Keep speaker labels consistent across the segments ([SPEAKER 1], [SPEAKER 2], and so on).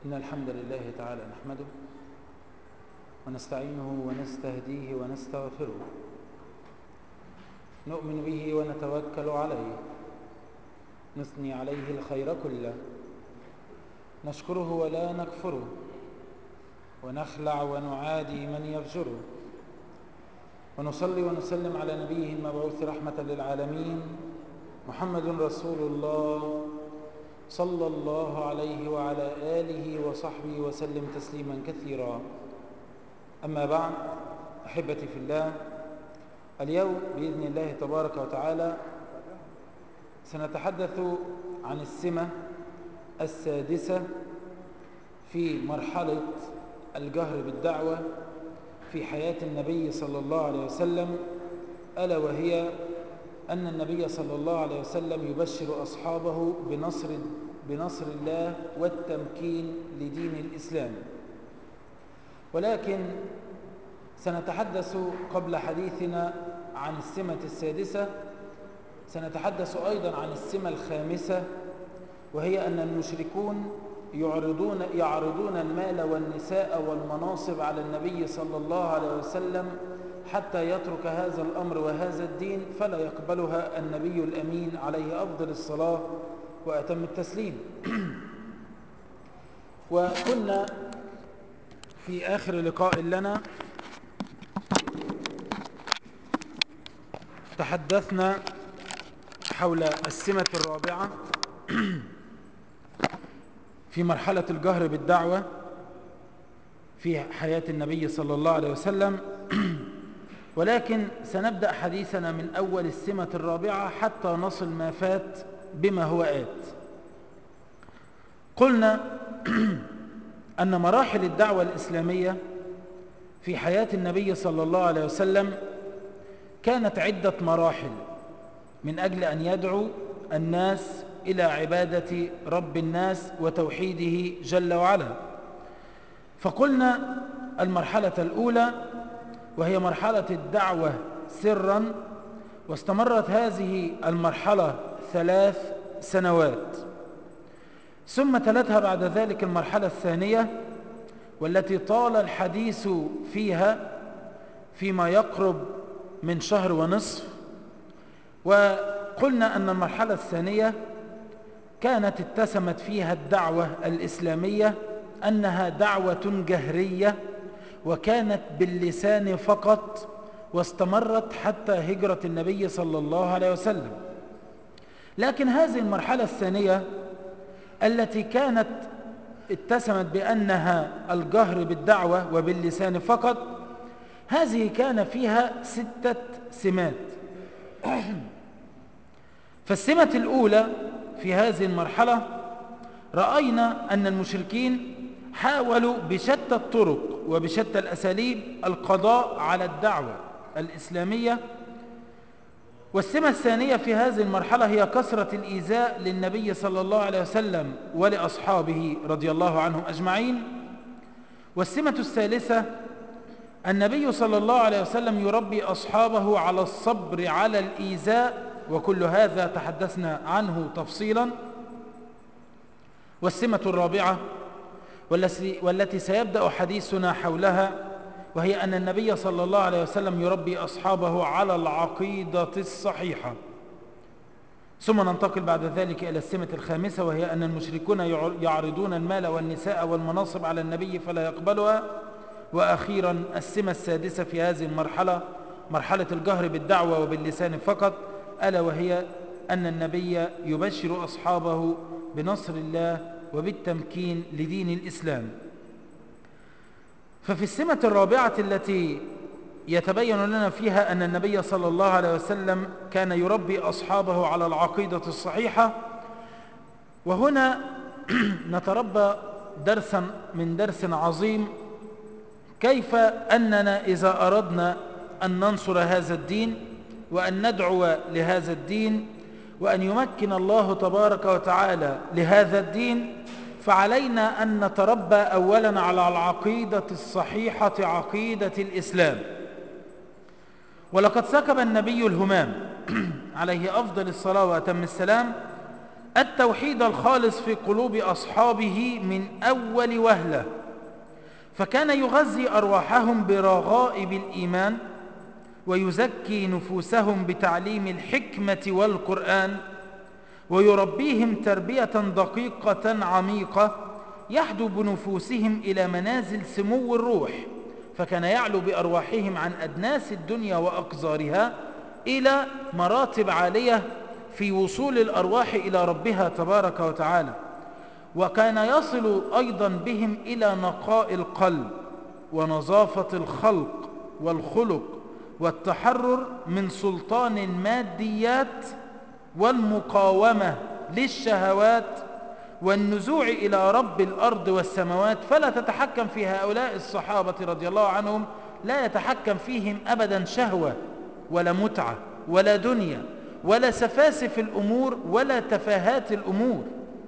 [SPEAKER 1] إن الحمد لله تعالى نحمده ونستعينه ونستهديه ونستغفره نؤمن به ونتوكل عليه نثني عليه الخير كله نشكره ولا نكفره ونخلع ونعادي من يفجره ونصلي ونسلم على نبيه المبعوث رحمة للعالمين محمد رسول الله صلى الله عليه وعلى آله وصحبه وسلم تسليما كثيرا أما بعد أحبتي في الله اليوم بإذن الله تبارك وتعالى سنتحدث عن السمة السادسة في مرحلة الجهر بالدعوة في حياة النبي صلى الله عليه وسلم ألا وهي أن النبي صلى الله عليه وسلم يبشر أصحابه بنصر, بنصر الله والتمكين لدين الإسلام ولكن سنتحدث قبل حديثنا عن السمة السادسة سنتحدث أيضا عن السمة الخامسة وهي أن المشركون يعرضون, يعرضون المال والنساء والمناصب على النبي صلى الله عليه وسلم حتى يترك هذا الأمر وهذا الدين فلا يقبلها النبي الأمين عليه أفضل الصلاة وأتم التسليم وكنا في آخر لقاء لنا تحدثنا حول السمة الرابعة في مرحلة الجهر بالدعوة في حياة النبي صلى الله عليه وسلم ولكن سنبدأ حديثنا من أول السمة الرابعة حتى نصل ما فات بما هو آت قلنا أن مراحل الدعوة الإسلامية في حياة النبي صلى الله عليه وسلم كانت عدة مراحل من أجل أن يدعو الناس إلى عبادة رب الناس وتوحيده جل وعلا فقلنا المرحلة الأولى وهي مرحلة الدعوة سرا واستمرت هذه المرحلة ثلاث سنوات ثم تلتها بعد ذلك المرحلة الثانية والتي طال الحديث فيها فيما يقرب من شهر ونصف وقلنا أن المرحلة الثانية كانت اتسمت فيها الدعوة الإسلامية أنها دعوة جهرية وكانت باللسان فقط واستمرت حتى هجرة النبي صلى الله عليه وسلم لكن هذه المرحلة الثانية التي كانت اتسمت بأنها الجهر بالدعوة وباللسان فقط هذه كان فيها ستة سمات فالسمة الأولى في هذه المرحلة رأينا أن المشركين حاولوا بشتى الطرق وبشتى الأساليب القضاء على الدعوة الإسلامية والسمة الثانية في هذه المرحلة هي كثرة الإيذاء للنبي صلى الله عليه وسلم ولأصحابه رضي الله عنهم أجمعين والسمة الثالثة النبي صلى الله عليه وسلم يربي أصحابه على الصبر على الإيذاء وكل هذا تحدثنا عنه تفصيلا والسمة الرابعة والتي سيبدأ حديثنا حولها وهي أن النبي صلى الله عليه وسلم يربي أصحابه على العقيدة الصحيحة ثم ننتقل بعد ذلك إلى السمة الخامسة وهي أن المشركون يعرضون المال والنساء والمناصب على النبي فلا يقبلها وأخيرا السمة السادسة في هذه المرحلة مرحلة الجهر بالدعوة وباللسان فقط ألا وهي أن النبي يبشر أصحابه بنصر الله وبالتمكين لدين الإسلام ففي السمة الرابعة التي يتبين لنا فيها أن النبي صلى الله عليه وسلم كان يربي أصحابه على العقيدة الصحيحة وهنا نتربى درسا من درس عظيم كيف أننا إذا أردنا أن ننصر هذا الدين وأن ندعو لهذا الدين وأن يمكن الله تبارك وتعالى لهذا الدين فعلينا أن نتربى أولا على العقيدة الصحيحة عقيدة الإسلام ولقد سكب النبي الهمام عليه أفضل الصلاة وأتم السلام التوحيد الخالص في قلوب أصحابه من أول وهلة فكان يغذي أرواحهم برغائب الإيمان ويزكي نفوسهم بتعليم الحكمة والقرآن ويربيهم تربية دقيقة عميقة يحدو بنفوسهم إلى منازل سمو الروح فكان يعلو بأرواحهم عن أدناس الدنيا وأقذارها إلى مراتب عالية في وصول الأرواح إلى ربها تبارك وتعالى وكان يصل أيضا بهم إلى نقاء القلب ونظافة الخلق والخلق والتحرر من سلطان الماديات والمقاومة للشهوات والنزوع إلى رب الأرض والسماوات فلا تتحكم في هؤلاء الصحابة رضي الله عنهم لا يتحكم فيهم أبدا شهوة ولا متعة ولا دنيا ولا سفاسف الأمور ولا تفاهات الأمور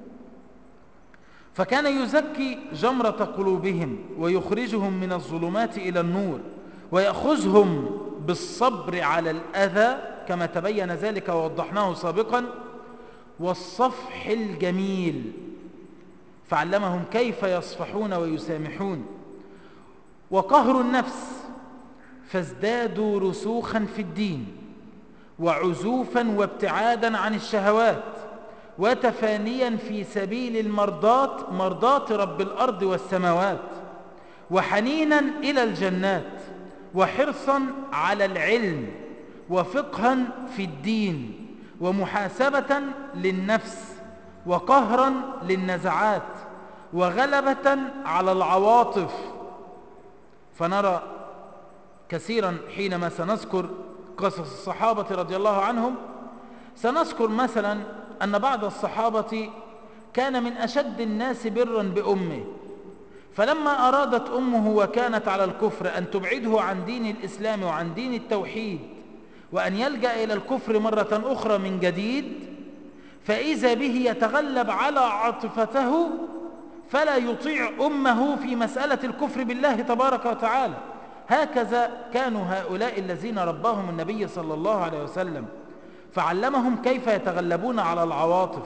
[SPEAKER 1] فكان يزكي جمرة قلوبهم ويخرجهم من الظلمات إلى النور ويأخذهم بالصبر على الأذى كما تبين ذلك ووضحناه سابقا والصفح الجميل فعلمهم كيف يصفحون ويسامحون وقهر النفس فازدادوا رسوخا في الدين وعزوفا وابتعادا عن الشهوات وتفانيا في سبيل المرضات مرضات رب الأرض والسماوات وحنينا إلى الجنات وحرصا على العلم وفقها في الدين ومحاسبة للنفس وقهرا للنزعات وغلبة على العواطف فنرى كثيرا حينما سنذكر قصص الصحابة رضي الله عنهم سنذكر مثلا أن بعض الصحابة كان من أشد الناس برا بأمه فلما أرادت أمه وكانت على الكفر أن تبعده عن دين الإسلام وعن دين التوحيد وأن يلجأ إلى الكفر مرة أخرى من جديد فإذا به يتغلب على عاطفته فلا يطيع أمه في مسألة الكفر بالله تبارك وتعالى هكذا كانوا هؤلاء الذين رباهم النبي صلى الله عليه وسلم فعلمهم كيف يتغلبون على العواطف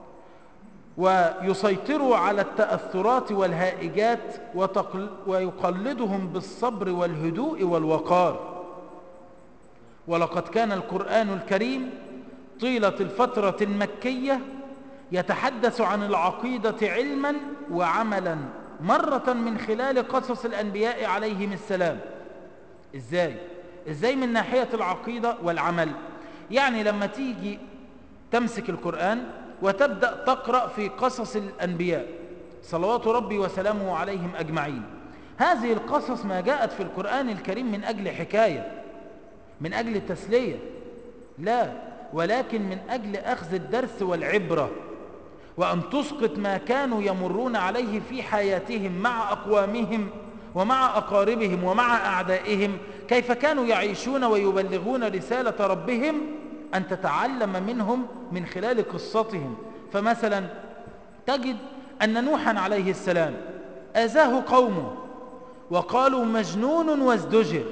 [SPEAKER 1] ويسيطروا على التأثرات والهائجات ويقلدهم بالصبر والهدوء والوقار ولقد كان القرآن الكريم طيلة الفترة المكية يتحدث عن العقيدة علما وعملا مرة من خلال قصص الأنبياء عليهم السلام إزاي؟ إزاي من ناحية العقيدة والعمل يعني لما تيجي تمسك القرآن وتبدأ تقرأ في قصص الأنبياء صلوات ربي وسلامه عليهم أجمعين هذه القصص ما جاءت في القرآن الكريم من أجل حكاية من أجل التسلية لا ولكن من أجل أخذ الدرس والعبرة وأن تسقط ما كانوا يمرون عليه في حياتهم مع أقوامهم ومع أقاربهم ومع أعدائهم كيف كانوا يعيشون ويبلغون رسالة ربهم أن تتعلم منهم من خلال قصتهم فمثلا تجد أن نوحا عليه السلام أذاه قومه وقالوا مجنون وازدجر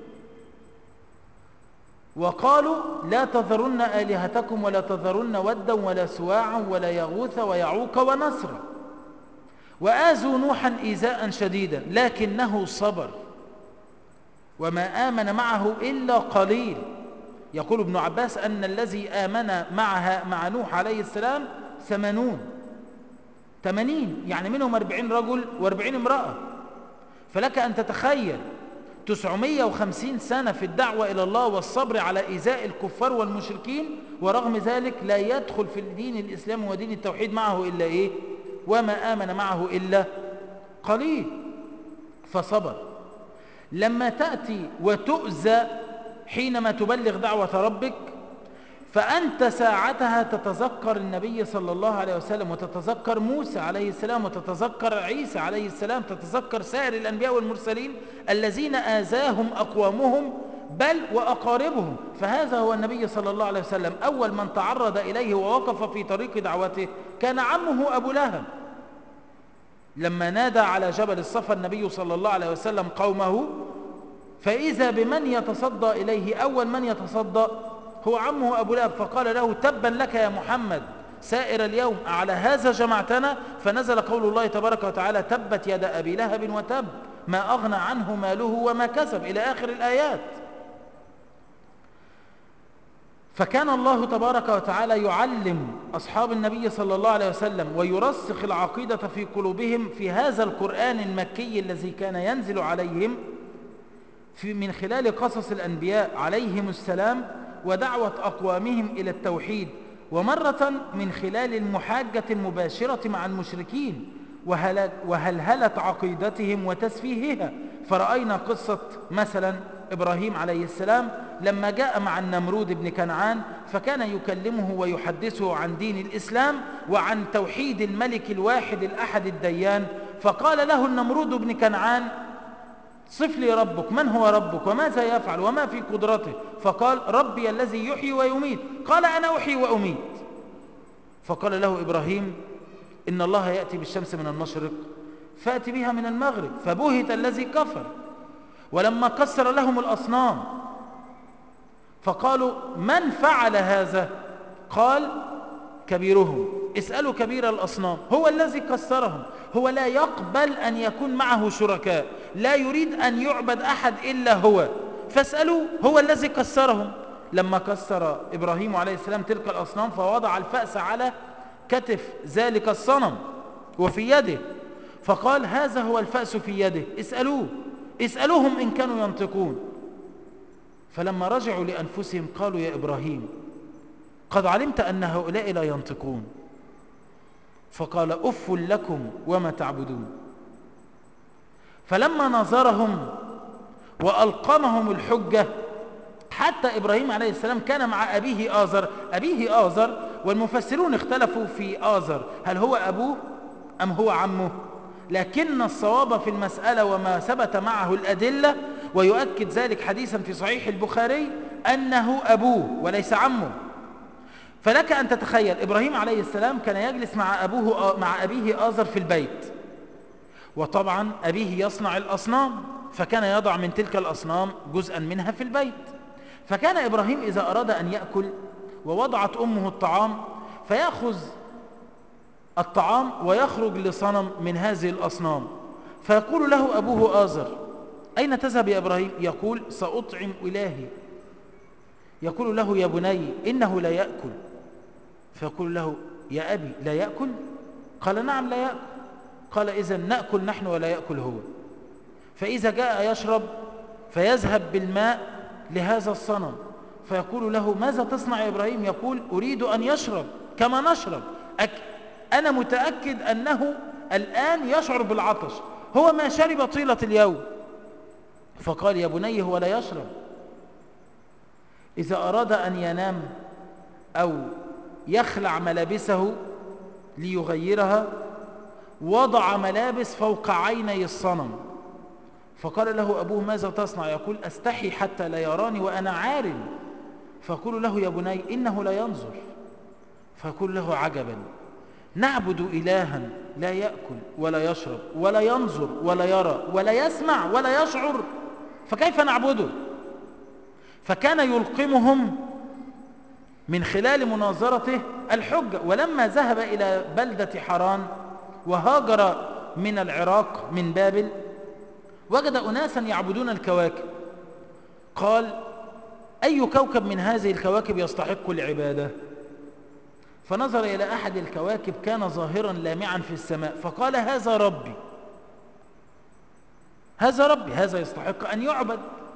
[SPEAKER 1] وقالوا لا تذرن آلهتكم ولا تذرن ودا ولا سواعا ولا يغوث ويعوق ونصرا وآذوا نوحا إيذاء شديدا لكنه صبر وما آمن معه إلا قليل يقول ابن عباس أن الذي آمن معها مع نوح عليه السلام ثمانون ثمانين يعني منهم أربعين رجل وأربعين امرأة فلك أن تتخيل تسعمية وخمسين سنة في الدعوة إلى الله والصبر على إيذاء الكفار والمشركين ورغم ذلك لا يدخل في الدين الإسلام ودين التوحيد معه إلا إيه وما آمن معه إلا قليل فصبر لما تأتي وتؤذى حينما تبلغ دعوة ربك فأنت ساعتها تتذكر النبي صلى الله عليه وسلم وتتذكر موسى عليه السلام وتتذكر عيسى عليه السلام تتذكر سائر الأنبياء والمرسلين الذين آذاهم أقوامهم بل وأقاربهم فهذا هو النبي صلى الله عليه وسلم أول من تعرض إليه ووقف في طريق دعوته كان عمه أبو لهب لما نادى على جبل الصفا النبي صلى الله عليه وسلم قومه فإذا بمن يتصدى إليه أول من يتصدى هو عمه أبو لهب فقال له تبا لك يا محمد سائر اليوم على هذا جمعتنا فنزل قول الله تبارك وتعالى تبت يد أبي لهب وتب ما أغنى عنه ماله وما كسب إلى آخر الآيات فكان الله تبارك وتعالى يعلم أصحاب النبي صلى الله عليه وسلم ويرسخ العقيدة في قلوبهم في هذا القرآن المكي الذي كان ينزل عليهم في من خلال قصص الأنبياء عليهم السلام ودعوة أقوامهم إلى التوحيد ومرة من خلال المحاجة المباشرة مع المشركين وهلهلة عقيدتهم وتسفيهها فرأينا قصة مثلا إبراهيم عليه السلام لما جاء مع النمرود بن كنعان فكان يكلمه ويحدثه عن دين الإسلام وعن توحيد الملك الواحد الأحد الديان فقال له النمرود بن كنعان صف لي ربك من هو ربك وماذا يفعل وما في قدرته فقال ربي الذي يحيي ويميت قال أنا أحيي وأميت فقال له إبراهيم إن الله يأتي بالشمس من المشرق فأتي بها من المغرب فبهت الذي كفر ولما كسر لهم الأصنام فقالوا من فعل هذا قال كبيرهم اسألوا كبير الأصنام هو الذي كسرهم هو لا يقبل أن يكون معه شركاء لا يريد أن يعبد أحد إلا هو فاسألوا هو الذي كسرهم لما كسر إبراهيم عليه السلام تلك الأصنام فوضع الفأس على كتف ذلك الصنم وفي يده فقال هذا هو الفأس في يده اسألوه اسألوهم إن كانوا ينطقون فلما رجعوا لأنفسهم قالوا يا إبراهيم قد علمت أن هؤلاء لا ينطقون فقال أف لكم وما تعبدون فلما نظرهم وألقمهم الحجة حتى إبراهيم عليه السلام كان مع أبيه آزر أبيه آزر والمفسرون اختلفوا في آزر هل هو أبوه أم هو عمه لكن الصواب في المسألة وما ثبت معه الأدلة ويؤكد ذلك حديثا في صحيح البخاري أنه أبوه وليس عمه فلك أن تتخيل إبراهيم عليه السلام كان يجلس مع, أبوه مع أبيه آزر في البيت وطبعا أبيه يصنع الأصنام فكان يضع من تلك الأصنام جزءا منها في البيت فكان إبراهيم إذا أراد أن يأكل ووضعت أمه الطعام فيأخذ الطعام ويخرج لصنم من هذه الأصنام فيقول له أبوه آزر أين تذهب يا إبراهيم يقول سأطعم إلهي يقول له يا بني إنه لا يأكل فيقول له يا أبي لا يأكل قال نعم لا يأكل قال إذا نأكل نحن ولا يأكل هو فإذا جاء يشرب فيذهب بالماء لهذا الصنم فيقول له ماذا تصنع يا إبراهيم يقول أريد أن يشرب كما نشرب أك أنا متأكد أنه الآن يشعر بالعطش هو ما شرب طيلة اليوم فقال يا بني هو لا يشرب إذا أراد أن ينام أو يخلع ملابسه ليغيرها وضع ملابس فوق عيني الصنم فقال له أبوه ماذا تصنع يقول أستحي حتى لا يراني وأنا عار فقول له يا بني إنه لا ينظر فقول له عجبا نعبد إلها لا يأكل ولا يشرب ولا ينظر ولا يرى ولا يسمع ولا يشعر فكيف نعبده فكان يلقمهم من خلال مناظرته الحجة ولما ذهب إلى بلدة حران وهاجر من العراق من بابل وجد أناسا يعبدون الكواكب قال أي كوكب من هذه الكواكب يستحق العبادة فنظر إلى أحد الكواكب كان ظاهرا لامعا في السماء فقال هذا ربي هذا ربي هذا يستحق أن يعبد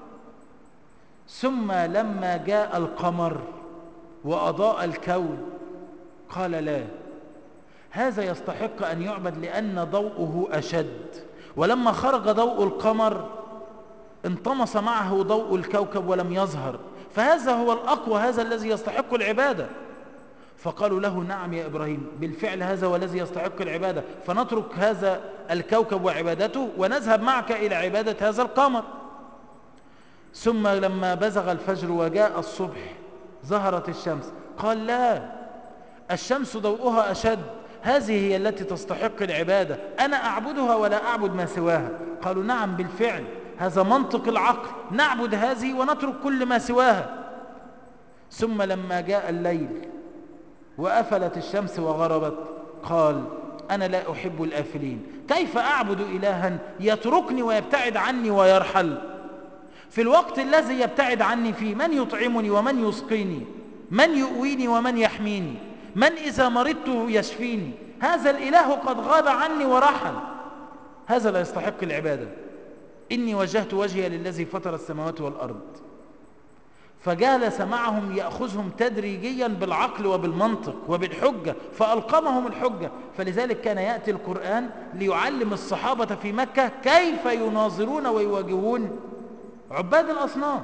[SPEAKER 1] ثم لما جاء القمر وأضاء الكون قال لا هذا يستحق أن يعبد لأن ضوءه أشد ولما خرج ضوء القمر انطمس معه ضوء الكوكب ولم يظهر فهذا هو الأقوى هذا الذي يستحق العبادة فقالوا له نعم يا إبراهيم بالفعل هذا هو الذي يستحق العبادة فنترك هذا الكوكب وعبادته ونذهب معك إلى عبادة هذا القمر ثم لما بزغ الفجر وجاء الصبح ظهرت الشمس قال لا الشمس ضوءها أشد هذه هي التي تستحق العبادة أنا أعبدها ولا أعبد ما سواها قالوا نعم بالفعل هذا منطق العقل نعبد هذه ونترك كل ما سواها ثم لما جاء الليل وأفلت الشمس وغربت قال أنا لا أحب الآفلين كيف أعبد إلها يتركني ويبتعد عني ويرحل في الوقت الذي يبتعد عني فيه من يطعمني ومن يسقيني من يؤويني ومن يحميني من إذا مرضت يشفيني هذا الإله قد غاب عني ورحل هذا لا يستحق العبادة إني وجهت وجهي للذي فطر السماوات والأرض فجالس معهم يأخذهم تدريجيا بالعقل وبالمنطق وبالحجة فألقمهم الحجة فلذلك كان يأتي القرآن ليعلم الصحابة في مكة كيف يناظرون ويواجهون عباد الأصنام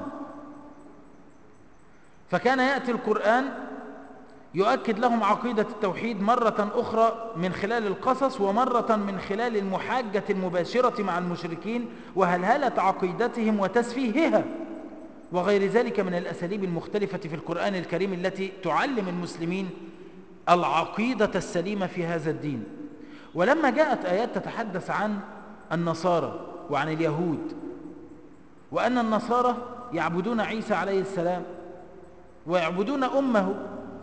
[SPEAKER 1] فكان يأتي القرآن يؤكد لهم عقيدة التوحيد مرة أخرى من خلال القصص ومرة من خلال المحاجة المباشرة مع المشركين وهلهلة عقيدتهم وتسفيهها وغير ذلك من الأساليب المختلفة في القرآن الكريم التي تعلم المسلمين العقيدة السليمة في هذا الدين ولما جاءت آيات تتحدث عن النصارى وعن اليهود وأن النصارى يعبدون عيسى عليه السلام ويعبدون أمه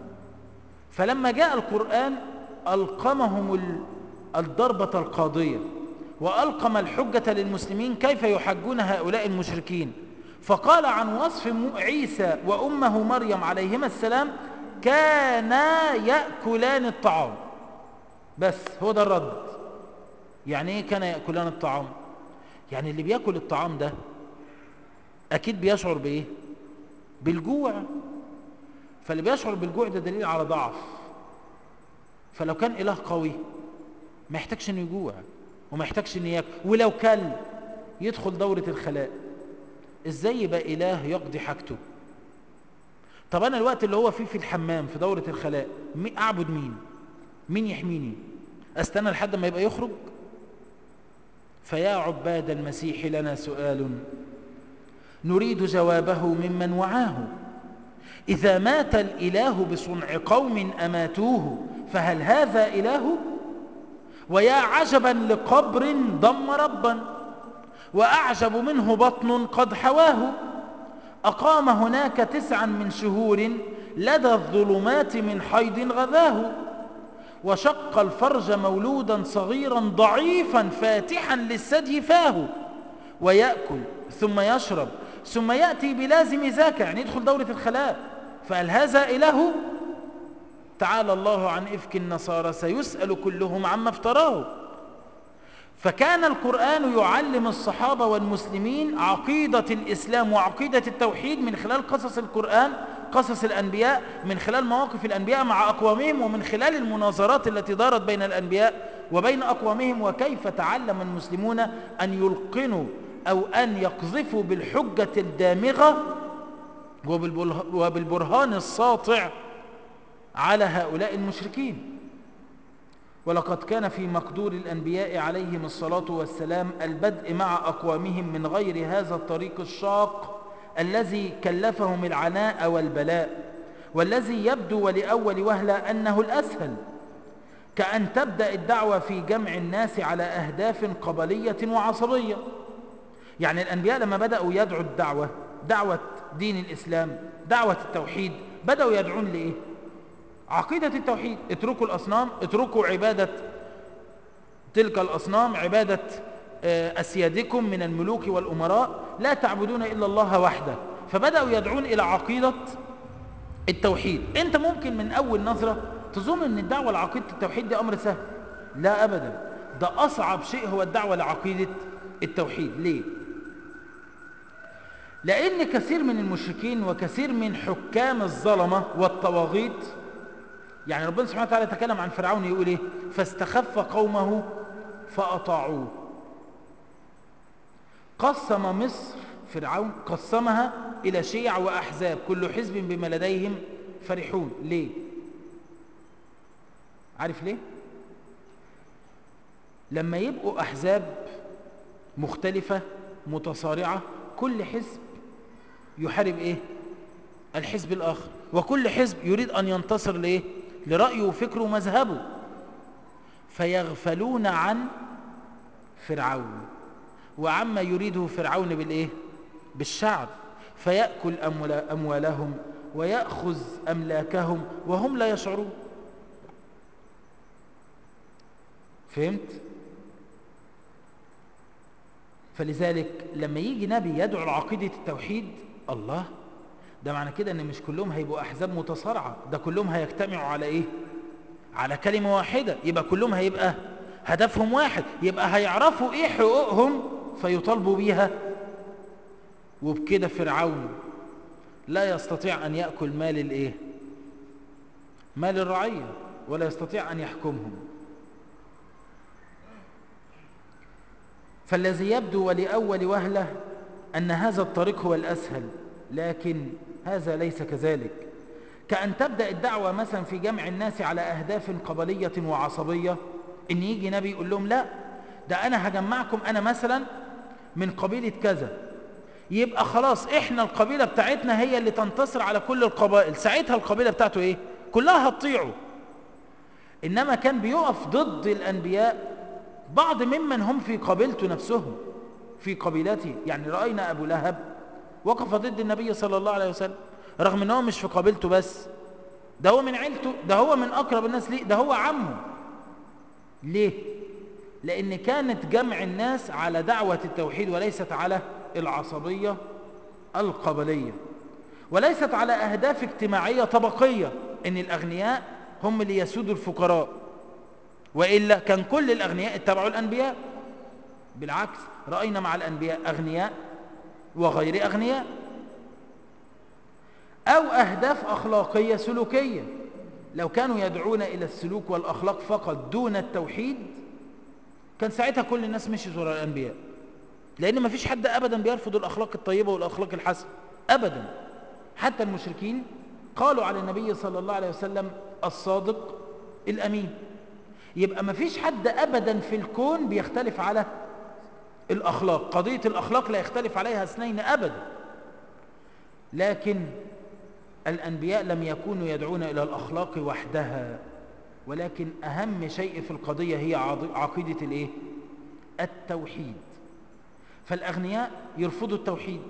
[SPEAKER 1] فلما جاء القرآن ألقمهم الضربة القاضية وألقم الحجة للمسلمين كيف يحجون هؤلاء المشركين فقال عن وصف عيسى وأمه مريم عليهما السلام كانا يأكلان الطعام بس هو ده الرد يعني ايه كان يأكلان الطعام يعني اللي بيأكل الطعام ده أكيد بيشعر بإيه بالجوع فاللي بيشعر بالجوع ده دليل على ضعف فلو كان إله قوي ما يحتاجش انه يجوع وما يحتاجش انه ياكل ولو كل يدخل دورة الخلاء ازاي يبقى إله يقضي حاجته طب أنا الوقت اللي هو فيه في الحمام في دورة الخلاء أعبد مين مين يحميني أستنى لحد ما يبقى يخرج فيا عباد المسيح لنا سؤال نريد جوابه ممن وعاه إذا مات الإله بصنع قوم أماتوه فهل هذا إله؟ ويا عجبا لقبر ضم ربا وأعجب منه بطن قد حواه أقام هناك تسعا من شهور لدى الظلمات من حيض غذاه وشق الفرج مولودا صغيرا ضعيفا فاتحا للثدي فاه ويأكل ثم يشرب ثم يأتي بلازم ذاك يعني يدخل دورة الخلاء فهل هذا إله تعالى الله عن إفك النصارى سيسأل كلهم عما افتراه فكان القرآن يعلم الصحابة والمسلمين عقيدة الإسلام وعقيدة التوحيد من خلال قصص القرآن قصص الأنبياء من خلال مواقف الأنبياء مع أقوامهم ومن خلال المناظرات التي دارت بين الأنبياء وبين أقوامهم وكيف تعلم المسلمون أن يلقنوا أو أن يقذفوا بالحجة الدامغة وبالبرهان الساطع على هؤلاء المشركين ولقد كان في مقدور الأنبياء عليهم الصلاة والسلام البدء مع أقوامهم من غير هذا الطريق الشاق الذي كلفهم العناء والبلاء والذي يبدو ولأول وهلة أنه الأسهل كأن تبدأ الدعوة في جمع الناس على أهداف قبلية وعصرية يعني الأنبياء لما بدأوا يدعوا الدعوة دعوة دين الإسلام دعوة التوحيد بدأوا يدعون لإيه عقيدة التوحيد اتركوا الأصنام اتركوا عبادة تلك الأصنام عبادة أسيادكم من الملوك والأمراء لا تعبدون إلا الله وحده فبدأوا يدعون إلى عقيدة التوحيد أنت ممكن من أول نظرة تظن أن الدعوة لعقيدة التوحيد دي أمر سهل لا أبدا ده أصعب شيء هو الدعوة لعقيدة التوحيد ليه؟ لأن كثير من المشركين وكثير من حكام الظلمة والطواغيت يعني ربنا سبحانه وتعالى يتكلم عن فرعون يقول ايه فاستخف قومه فأطاعوه قسم مصر فرعون قسمها إلى شيع وأحزاب كل حزب بما لديهم فرحون ليه عارف ليه لما يبقوا أحزاب مختلفة متصارعة كل حزب يحارب ايه الحزب الآخر وكل حزب يريد أن ينتصر لإيه لرأيه وفكره ومذهبه فيغفلون عن فرعون وعما يريده فرعون بالإيه بالشعب فيأكل أموالهم ويأخذ أملاكهم وهم لا يشعرون فهمت فلذلك لما يجي نبي يدعو لعقيدة التوحيد الله ده معنى كده ان مش كلهم هيبقوا احزاب متصارعة ده كلهم هيجتمعوا على ايه على كلمة واحدة يبقى كلهم هيبقى هدفهم واحد يبقى هيعرفوا ايه حقوقهم فيطالبوا بيها وبكده فرعون لا يستطيع ان يأكل مال الايه مال الرعية ولا يستطيع ان يحكمهم فالذي يبدو ولأول وهلة أن هذا الطريق هو الأسهل لكن هذا ليس كذلك كأن تبدأ الدعوة مثلا في جمع الناس على أهداف قبلية وعصبية إن يجي نبي يقول لهم لا ده أنا هجمعكم أنا مثلا من قبيلة كذا يبقى خلاص إحنا القبيلة بتاعتنا هي اللي تنتصر على كل القبائل ساعتها القبيلة بتاعته إيه كلها هتطيعه إنما كان بيقف ضد الأنبياء بعض ممن هم في قبيلته نفسهم في قبيلته يعني رأينا أبو لهب وقف ضد النبي صلى الله عليه وسلم رغم أنه مش في قبيلته بس ده هو من عيلته ده هو من أقرب الناس ليه ده هو عمه ليه لأن كانت جمع الناس على دعوة التوحيد وليست على العصبية القبلية وليست على أهداف اجتماعية طبقية إن الأغنياء هم اللي يسودوا الفقراء وإلا كان كل الأغنياء اتبعوا الأنبياء بالعكس رأينا مع الأنبياء أغنياء وغير أغنياء أو أهداف أخلاقية سلوكية لو كانوا يدعون إلى السلوك والأخلاق فقط دون التوحيد كان ساعتها كل الناس مشيت وراء الأنبياء لأن ما فيش حد أبدا بيرفض الأخلاق الطيبة والأخلاق الحسنة أبدا حتى المشركين قالوا على النبي صلى الله عليه وسلم الصادق الأمين يبقى ما فيش حد أبدا في الكون بيختلف على الأخلاق قضية الأخلاق لا يختلف عليها اثنين أبدا لكن الأنبياء لم يكونوا يدعون إلى الأخلاق وحدها ولكن أهم شيء في القضية هي عقيدة الإيه؟ التوحيد فالأغنياء يرفضوا التوحيد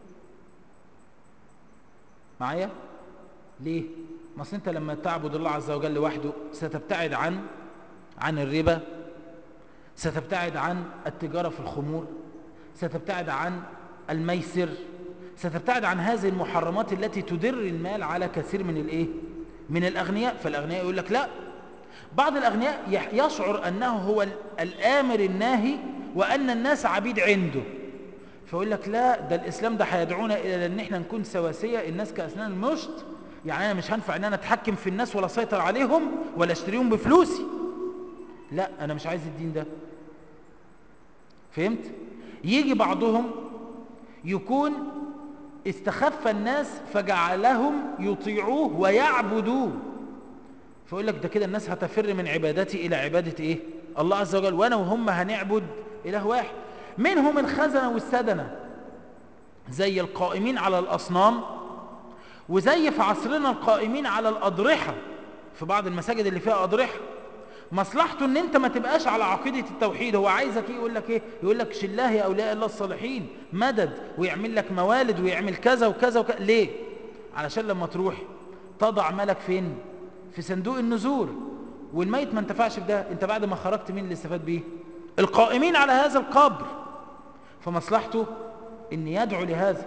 [SPEAKER 1] معايا؟ ليه؟ ما انت لما تعبد الله عز وجل لوحده ستبتعد عن عن الربا ستبتعد عن التجارة في الخمور ستبتعد عن الميسر ستبتعد عن هذه المحرمات التي تدر المال على كثير من الايه من الاغنياء فالاغنياء يقول لك لا بعض الاغنياء يشعر انه هو الامر الناهي وان الناس عبيد عنده فيقول لك لا ده الاسلام ده هيدعونا الى ان احنا نكون سواسيه الناس كاسنان المشط يعني انا مش هنفع ان انا اتحكم في الناس ولا اسيطر عليهم ولا اشتريهم بفلوسي لا انا مش عايز الدين ده فهمت يجي بعضهم يكون استخف الناس فجعلهم يطيعوه ويعبدوه فيقول لك ده كده الناس هتفر من عبادتي الى عبادة ايه الله عز وجل وانا وهم هنعبد اله واحد منهم الخزنة والسدنة زي القائمين على الاصنام وزي في عصرنا القائمين على الاضرحة في بعض المساجد اللي فيها اضرحة مصلحته ان انت ما تبقاش على عقيدة التوحيد هو عايزك ايه يقول لك ايه يقول لك شلاه يا اولياء الله الصالحين مدد ويعمل لك موالد ويعمل كذا وكذا وكذا ليه علشان لما تروح تضع مالك فين في صندوق النذور والميت ما انتفعش بده انت بعد ما خرجت مين اللي استفاد بيه القائمين على هذا القبر فمصلحته ان يدعو لهذا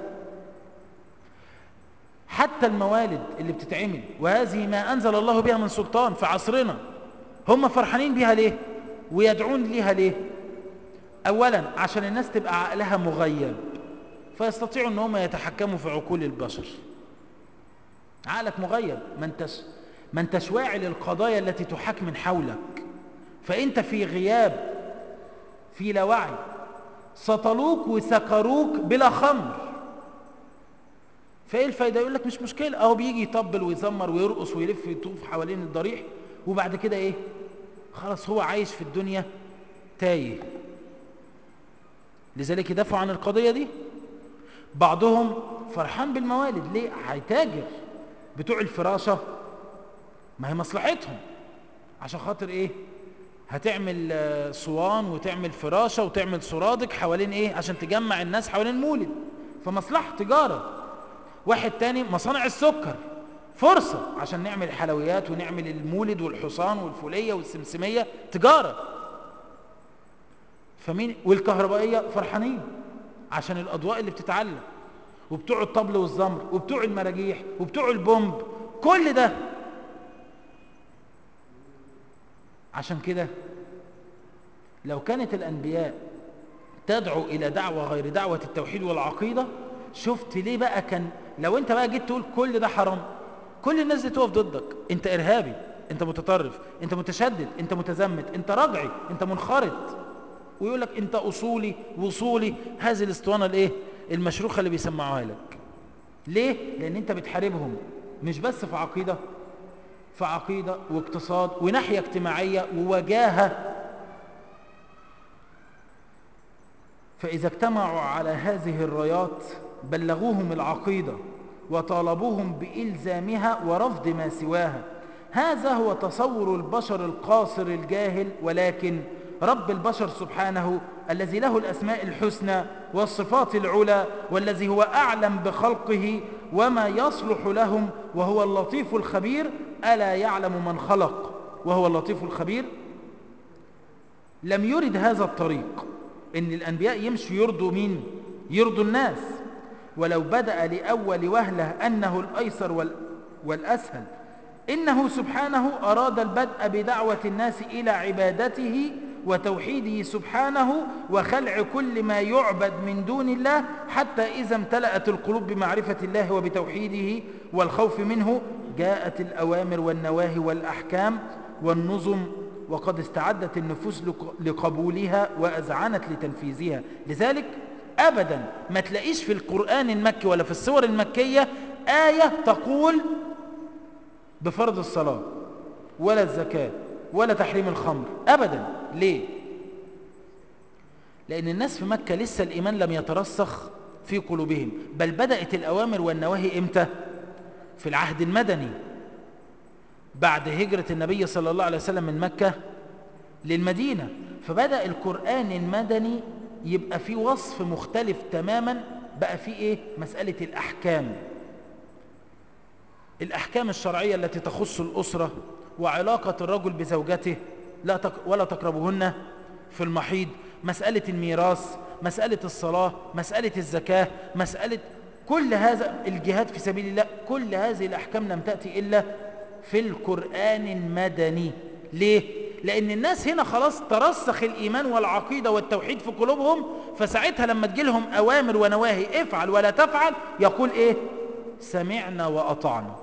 [SPEAKER 1] حتى الموالد اللي بتتعمل وهذه ما انزل الله بها من سلطان في عصرنا هم فرحانين بيها ليه ويدعون ليها ليه اولا عشان الناس تبقى عقلها مغيب فيستطيعوا ان هم يتحكموا في عقول البشر عقلك مغيب ما انتش ما انتش واعي للقضايا التي تحاك من حولك فانت في غياب في لا وعي سطلوك وسكروك بلا خمر فايه الفايده يقول لك مش مشكله اهو بيجي يطبل ويزمر ويرقص ويلف ويطوف حوالين الضريح وبعد كده ايه خلاص هو عايش في الدنيا تايه لذلك يدافعوا عن القضية دي بعضهم فرحان بالموالد ليه هيتاجر بتوع الفراشة ما هي مصلحتهم عشان خاطر ايه هتعمل صوان وتعمل فراشة وتعمل سرادق حوالين ايه عشان تجمع الناس حوالين المولد فمصلحة تجارة واحد تاني مصانع السكر فرصة عشان نعمل الحلويات ونعمل المولد والحصان والفولية والسمسمية تجارة فمين والكهربائية فرحانين عشان الأضواء اللي بتتعلق وبتوع الطبل والزمر وبتوع المراجيح وبتوع البومب كل ده عشان كده لو كانت الأنبياء تدعو إلى دعوة غير دعوة التوحيد والعقيدة شفت ليه بقى كان لو انت بقى جيت تقول كل ده حرام كل الناس دي تقف ضدك انت إرهابي انت متطرف انت متشدد انت متزمت انت رجعي انت منخرط ويقول لك انت أصولي وصولي هذه الاسطوانة الايه المشروخة اللي بيسمعوها لك ليه لأن انت بتحاربهم مش بس في عقيدة في عقيدة واقتصاد وناحية اجتماعية ووجاهة فإذا اجتمعوا على هذه الرايات بلغوهم العقيدة وطالبوهم بإلزامها ورفض ما سواها هذا هو تصور البشر القاصر الجاهل ولكن رب البشر سبحانه الذي له الأسماء الحسنى والصفات العلى والذي هو أعلم بخلقه وما يصلح لهم وهو اللطيف الخبير ألا يعلم من خلق وهو اللطيف الخبير لم يرد هذا الطريق إن الأنبياء يمشوا يرضوا مين يرضوا الناس ولو بدأ لأول وهلة أنه الأيسر والأسهل إنه سبحانه أراد البدء بدعوة الناس إلى عبادته وتوحيده سبحانه وخلع كل ما يعبد من دون الله حتى إذا امتلأت القلوب بمعرفة الله وبتوحيده والخوف منه جاءت الأوامر والنواهي والأحكام والنظم وقد استعدت النفوس لقبولها وأذعنت لتنفيذها لذلك أبدا ما تلاقيش في القرآن المكي ولا في السور المكية آية تقول بفرض الصلاة ولا الزكاة ولا تحريم الخمر أبدا ليه؟ لأن الناس في مكة لسه الإيمان لم يترسخ في قلوبهم بل بدأت الأوامر والنواهي إمتى؟ في العهد المدني بعد هجرة النبي صلى الله عليه وسلم من مكة للمدينة فبدأ القرآن المدني يبقى فيه وصف مختلف تماما بقى فيه إيه؟ مسألة الأحكام الأحكام الشرعية التي تخص الأسرة وعلاقة الرجل بزوجته لا تك ولا تقربهن في المحيض مسألة الميراث مسألة الصلاة مسألة الزكاة مسألة كل هذا الجهاد في سبيل الله كل هذه الأحكام لم تأتي إلا في القرآن المدني ليه؟ لأن الناس هنا خلاص ترسخ الإيمان والعقيدة والتوحيد في قلوبهم فساعتها لما تجيلهم أوامر ونواهي افعل ولا تفعل يقول إيه؟ سمعنا وأطعنا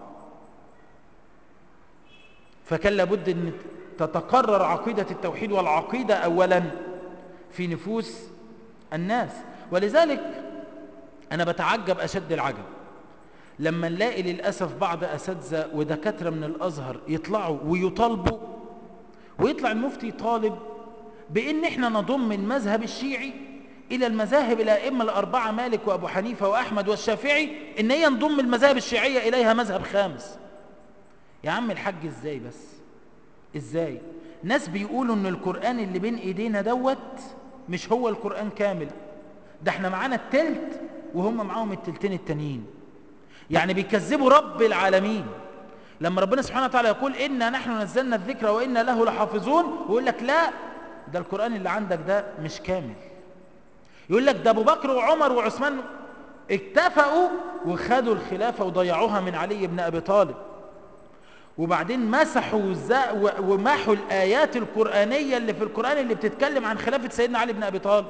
[SPEAKER 1] فكان لابد أن تتقرر عقيدة التوحيد والعقيدة أولا في نفوس الناس ولذلك أنا بتعجب أشد العجب لما نلاقي للأسف بعض أساتذة ودكاترة من الأزهر يطلعوا ويطالبوا ويطلع المفتي طالب بأن احنا نضم المذهب الشيعي إلى المذاهب الأئمة الأربعة مالك وأبو حنيفة وأحمد والشافعي إن هي نضم المذاهب الشيعية إليها مذهب خامس يا عم الحاج إزاي بس إزاي ناس بيقولوا إن القرآن اللي بين إيدينا دوت مش هو القرآن كامل ده احنا معانا التلت وهم معاهم التلتين التانيين يعني بيكذبوا رب العالمين لما ربنا سبحانه وتعالى يقول إنا نحن نزلنا الذكر وإنا له لحافظون ويقول لك لا ده القرآن اللي عندك ده مش كامل يقول لك ده أبو بكر وعمر وعثمان اتفقوا وخدوا الخلافة وضيعوها من علي بن أبي طالب وبعدين مسحوا ومحوا الآيات القرآنية اللي في القرآن اللي بتتكلم عن خلافة سيدنا علي بن أبي طالب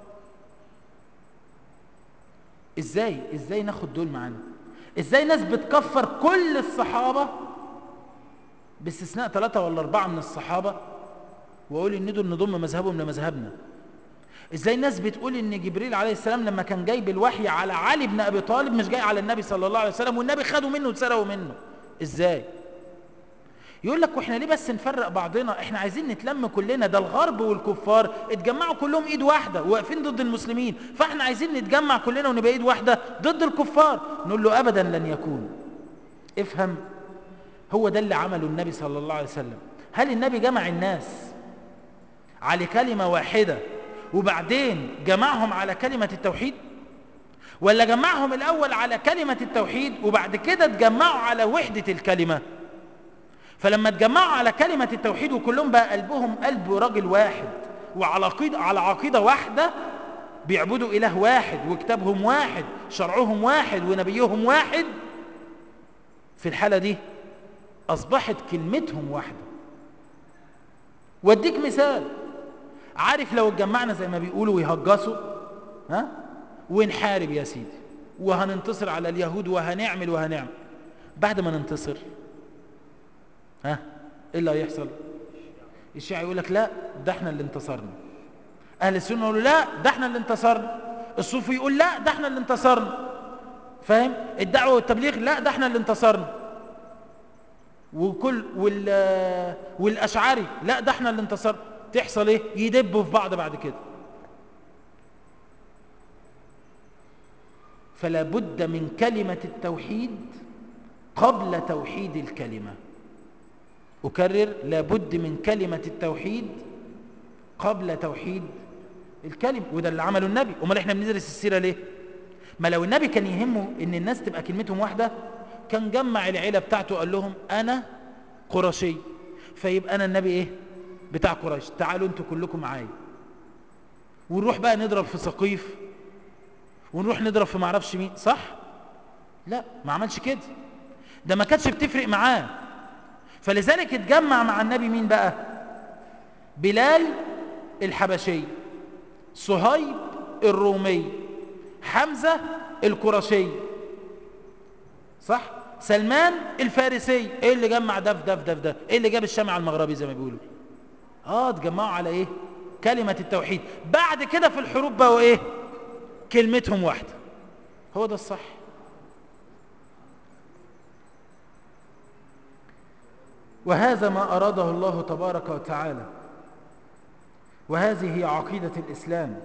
[SPEAKER 1] ازاي ازاي ناخد دول معانا ازاي ناس بتكفر كل الصحابة باستثناء ثلاثة ولا أربعة من الصحابة وأقول إن دول نضم مذهبهم لمذهبنا ازاي الناس بتقول ان جبريل عليه السلام لما كان جايب الوحي على علي بن ابي طالب مش جاي على النبي صلى الله عليه وسلم والنبي خدوا منه واتسرقوا منه ازاي يقول لك واحنا ليه بس نفرق بعضنا احنا عايزين نتلم كلنا ده الغرب والكفار اتجمعوا كلهم ايد واحدة واقفين ضد المسلمين فاحنا عايزين نتجمع كلنا ونبقى ايد واحدة ضد الكفار نقول له ابدا لن يكون افهم هو ده اللي عمله النبي صلى الله عليه وسلم هل النبي جمع الناس على كلمة واحدة وبعدين جمعهم على كلمة التوحيد ولا جمعهم الأول على كلمة التوحيد وبعد كده تجمعوا على وحدة الكلمة فلما تجمعوا على كلمة التوحيد وكلهم بقى قلبهم قلب رجل واحد وعلى عقيدة, على عقيدة واحدة بيعبدوا إله واحد وكتابهم واحد شرعهم واحد ونبيهم واحد في الحالة دي أصبحت كلمتهم واحدة واديك مثال عارف لو اتجمعنا زي ما بيقولوا ويهجسوا ها ونحارب يا سيدي وهننتصر على اليهود وهنعمل وهنعمل بعد ما ننتصر ها ايه اللي هيحصل الشيعي يقول لك لا ده احنا اللي انتصرنا اهل السنه يقولوا لا ده احنا اللي انتصرنا الصوفي يقول لا ده احنا اللي انتصرنا فاهم الدعوه والتبليغ لا ده احنا اللي انتصرنا وكل وال والاشعري لا ده احنا اللي انتصرنا تحصل ايه يدبوا في بعض بعد كده فلا بد من كلمه التوحيد قبل توحيد الكلمه اكرر لا بد من كلمه التوحيد قبل توحيد الكلمه وده اللي عمله النبي امال احنا بندرس السيره ليه ما لو النبي كان يهمه ان الناس تبقى كلمتهم واحده كان جمع العيله بتاعته وقال لهم انا قرشي فيبقى انا النبي ايه بتاع قريش تعالوا انتوا كلكم معايا ونروح بقى نضرب في سقيف ونروح نضرب في معرفش مين صح لا ما عملش كده ده ما كانتش بتفرق معاه فلذلك اتجمع مع النبي مين بقى بلال الحبشي صهيب الرومي حمزة القرشي صح سلمان الفارسي ايه اللي جمع ده في ده في ده في ده ايه اللي جاب الشام على المغربي زي ما بيقولوا اه اتجمعوا على ايه كلمة التوحيد بعد كده في الحروب بقوا ايه كلمتهم واحدة هو ده الصح وهذا ما أراده الله تبارك وتعالى وهذه هي عقيدة الإسلام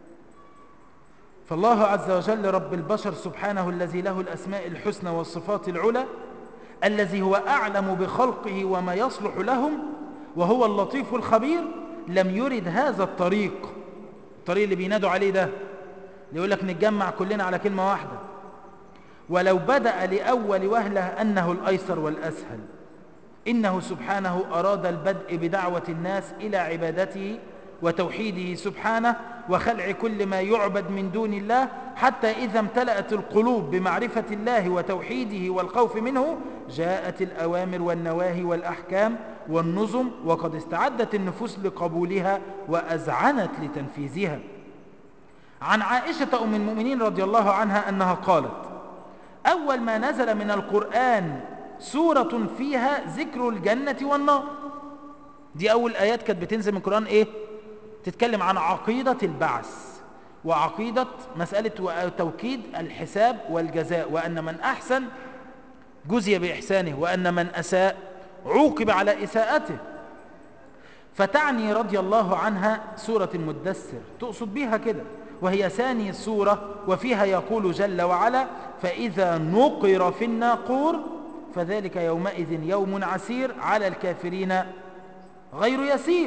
[SPEAKER 1] فالله عز وجل رب البشر سبحانه الذي له الأسماء الحسنى والصفات العلى الذي هو أعلم بخلقه وما يصلح لهم وهو اللطيف الخبير لم يرد هذا الطريق الطريق اللي بينادوا عليه ده اللي يقول لك نتجمع كلنا على كلمة واحدة ولو بدأ لأول وهلة أنه الأيسر والأسهل إنه سبحانه أراد البدء بدعوة الناس إلى عبادته وتوحيده سبحانه وخلع كل ما يعبد من دون الله حتى إذا امتلأت القلوب بمعرفة الله وتوحيده والخوف منه جاءت الأوامر والنواهي والأحكام والنظم وقد استعدت النفوس لقبولها وأزعنت لتنفيذها عن عائشة أم المؤمنين رضي الله عنها أنها قالت أول ما نزل من القرآن سورة فيها ذكر الجنة والنار دي أول آيات كانت بتنزل من القرآن إيه؟ تتكلم عن عقيدة البعث وعقيدة مسألة توكيد الحساب والجزاء وأن من أحسن جزي بإحسانه وأن من أساء عوقب على إساءته فتعني رضي الله عنها سورة المدثر تقصد بها كده وهي ثاني السورة وفيها يقول جل وعلا فإذا نقر في الناقور فذلك يومئذ يوم عسير على الكافرين غير يسير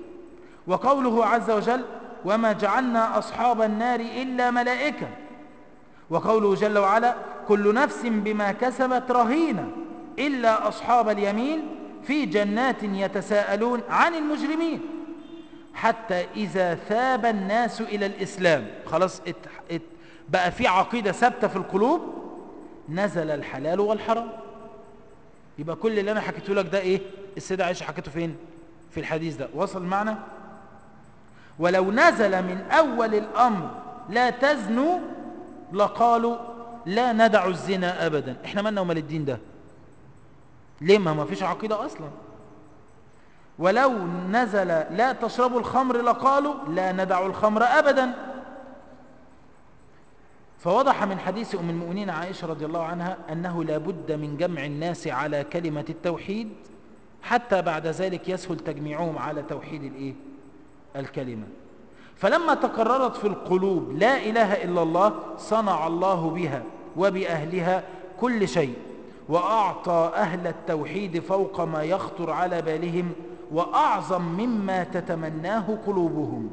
[SPEAKER 1] وقوله عز وجل وما جعلنا أصحاب النار إلا ملائكة وقوله جل وعلا كل نفس بما كسبت رهينة إلا أصحاب اليمين في جنات يتساءلون عن المجرمين حتى إذا ثاب الناس إلى الإسلام خلاص ات ات بقى في عقيدة ثابتة في القلوب نزل الحلال والحرام يبقى كل اللي أنا حكيته لك ده إيه السيدة عائشة حكيته فين في الحديث ده وصل معنا ولو نزل من أول الأمر لا تزنوا لقالوا لا ندع الزنا أبدا احنا مالنا ومال الدين ده ليه ما ما فيش عقيدة أصلا ولو نزل لا تشربوا الخمر لقالوا لا ندع الخمر أبدا فوضح من حديث أم المؤمنين عائشة رضي الله عنها أنه لا بد من جمع الناس على كلمة التوحيد حتى بعد ذلك يسهل تجميعهم على توحيد الإيه؟ الكلمة فلما تقررت في القلوب لا إله إلا الله صنع الله بها وبأهلها كل شيء وأعطى أهل التوحيد فوق ما يخطر على بالهم وأعظم مما تتمناه قلوبهم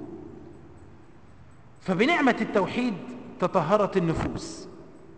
[SPEAKER 1] فبنعمة التوحيد تطهرت النفوس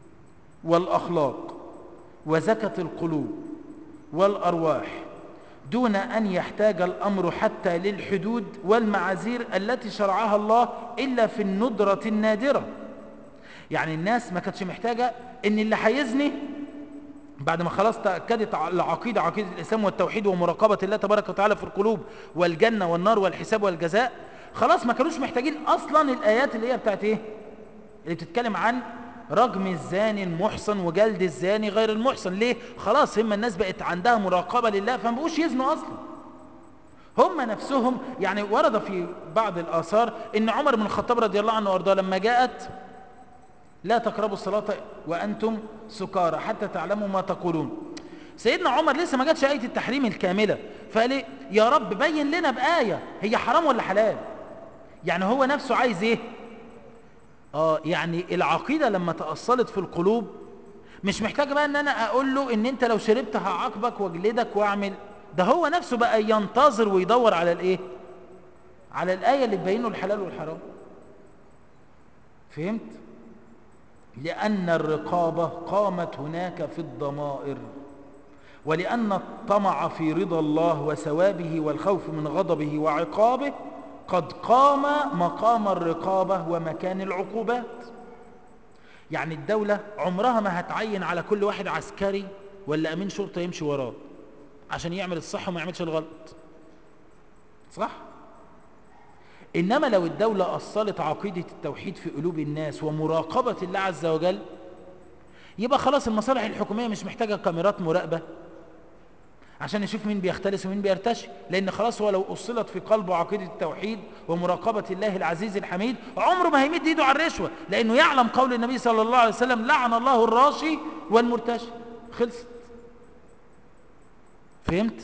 [SPEAKER 1] والأخلاق وزكت القلوب والأرواح دون أن يحتاج الأمر حتى للحدود والمعاذير التي شرعها الله إلا في الندرة النادرة يعني الناس ما كانتش محتاجة ان اللي هيزني بعد ما خلاص تأكدت العقيدة عقيدة الإسلام والتوحيد ومراقبة الله تبارك وتعالى في القلوب والجنة والنار والحساب والجزاء خلاص ما كانوش محتاجين أصلا الآيات اللي هي بتاعت إيه اللي بتتكلم عن رجم الزاني المحصن وجلد الزاني غير المحصن ليه خلاص هم الناس بقت عندها مراقبة لله فما بقوش يزنوا أصلا هم نفسهم يعني ورد في بعض الآثار إن عمر بن الخطاب رضي الله عنه وارضاه لما جاءت لا تقربوا الصلاة وأنتم سكارى حتى تعلموا ما تقولون سيدنا عمر لسه ما جاتش آية التحريم الكاملة فقال إيه يا رب بين لنا بآية هي حرام ولا حلال يعني هو نفسه عايز إيه آه يعني العقيدة لما تأصلت في القلوب مش محتاج بقى ان انا اقول له ان انت لو شربت هعاقبك واجلدك واعمل ده هو نفسه بقى ينتظر ويدور على الايه على الآية اللي تبين له الحلال والحرام فهمت لأن الرقابة قامت هناك في الضمائر ولأن الطمع في رضا الله وثوابه والخوف من غضبه وعقابه قد قام مقام الرقابة ومكان العقوبات يعني الدولة عمرها ما هتعين على كل واحد عسكري ولا أمين شرطة يمشي وراه عشان يعمل الصح وما يعملش الغلط صح؟ إنما لو الدولة أصلت عقيدة التوحيد في قلوب الناس ومراقبة الله عز وجل يبقى خلاص المصالح الحكومية مش محتاجة كاميرات مراقبة عشان يشوف مين بيختلس ومين بيرتشي لأن خلاص هو لو أصلت في قلبه عقيدة التوحيد ومراقبة الله العزيز الحميد عمره ما هيمد إيده على الرشوة لأنه يعلم قول النبي صلى الله عليه وسلم لعن الله الراشي والمرتشي خلصت فهمت؟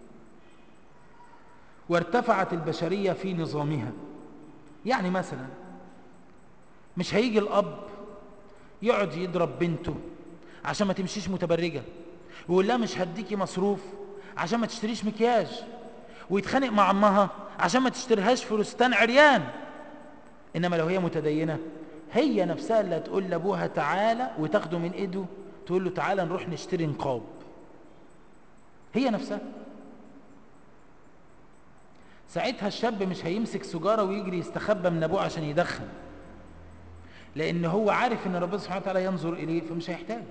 [SPEAKER 1] وارتفعت البشرية في نظامها يعني مثلا مش هيجي الأب يقعد يضرب بنته عشان ما تمشيش متبرجة ويقول لها مش هديكي مصروف عشان ما تشتريش مكياج ويتخانق مع امها عشان ما تشتريهاش فلوستان عريان انما لو هي متدينة هي نفسها اللي هتقول لابوها تعالى وتاخده من ايده تقول له تعالى نروح نشتري نقاب هي نفسها ساعتها الشاب مش هيمسك سجارة ويجري يستخبى من أبوه عشان يدخن لأن هو عارف أن ربنا سبحانه وتعالى ينظر إليه فمش هيحتاج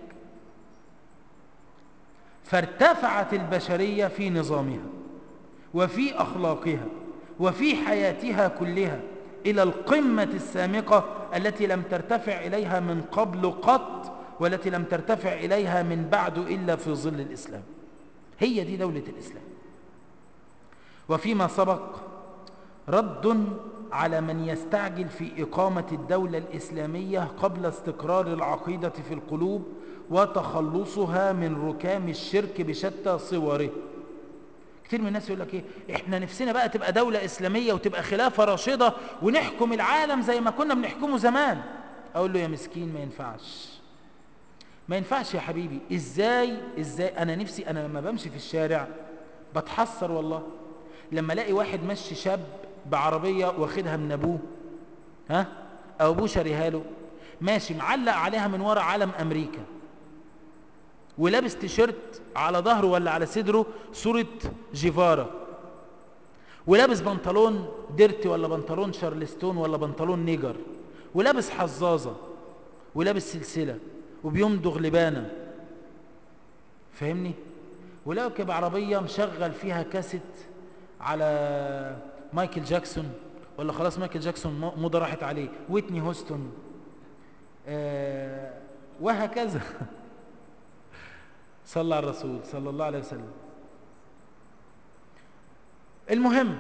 [SPEAKER 1] فارتفعت البشرية في نظامها وفي أخلاقها وفي حياتها كلها إلى القمة السامقة التي لم ترتفع إليها من قبل قط والتي لم ترتفع إليها من بعد إلا في ظل الإسلام هي دي دولة الإسلام وفيما سبق رد على من يستعجل في إقامة الدولة الإسلامية قبل استقرار العقيدة في القلوب وتخلصها من ركام الشرك بشتى صوره كتير من الناس يقول لك ايه احنا نفسنا بقى تبقى دولة إسلامية وتبقى خلافة راشدة ونحكم العالم زي ما كنا بنحكمه زمان اقول له يا مسكين ما ينفعش ما ينفعش يا حبيبي ازاي ازاي انا نفسي انا لما بمشي في الشارع بتحسر والله لما الاقي واحد ماشي شاب بعربية واخدها من ابوه ها او ابوه شاريها له ماشي معلق عليها من ورا علم امريكا ولابس تيشيرت على ظهره ولا على صدره صورة جيفارا ولابس بنطلون ديرتي ولا بنطلون شارلستون ولا بنطلون نيجر ولابس حظاظة ولابس سلسلة وبيمضغ لبانة فاهمني ولاقي بعربية مشغل فيها كاسيت على مايكل جاكسون ولا خلاص مايكل جاكسون موضة راحت عليه ويتني هوستون آه وهكذا صلى على الرسول صلى الله عليه وسلم المهم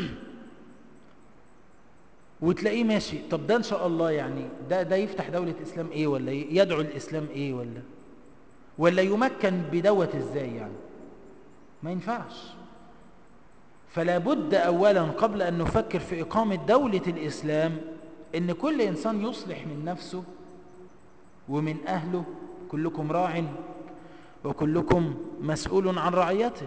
[SPEAKER 1] وتلاقيه ماشي طب ده ان شاء الله يعني ده ده يفتح دولة اسلام ايه ولا يدعو الاسلام ايه ولا ولا يمكن بدوت ازاي يعني ما ينفعش فلا بد اولا قبل ان نفكر في اقامة دولة الاسلام ان كل انسان يصلح من نفسه ومن اهله كلكم راع وكلكم مسؤول عن رعيته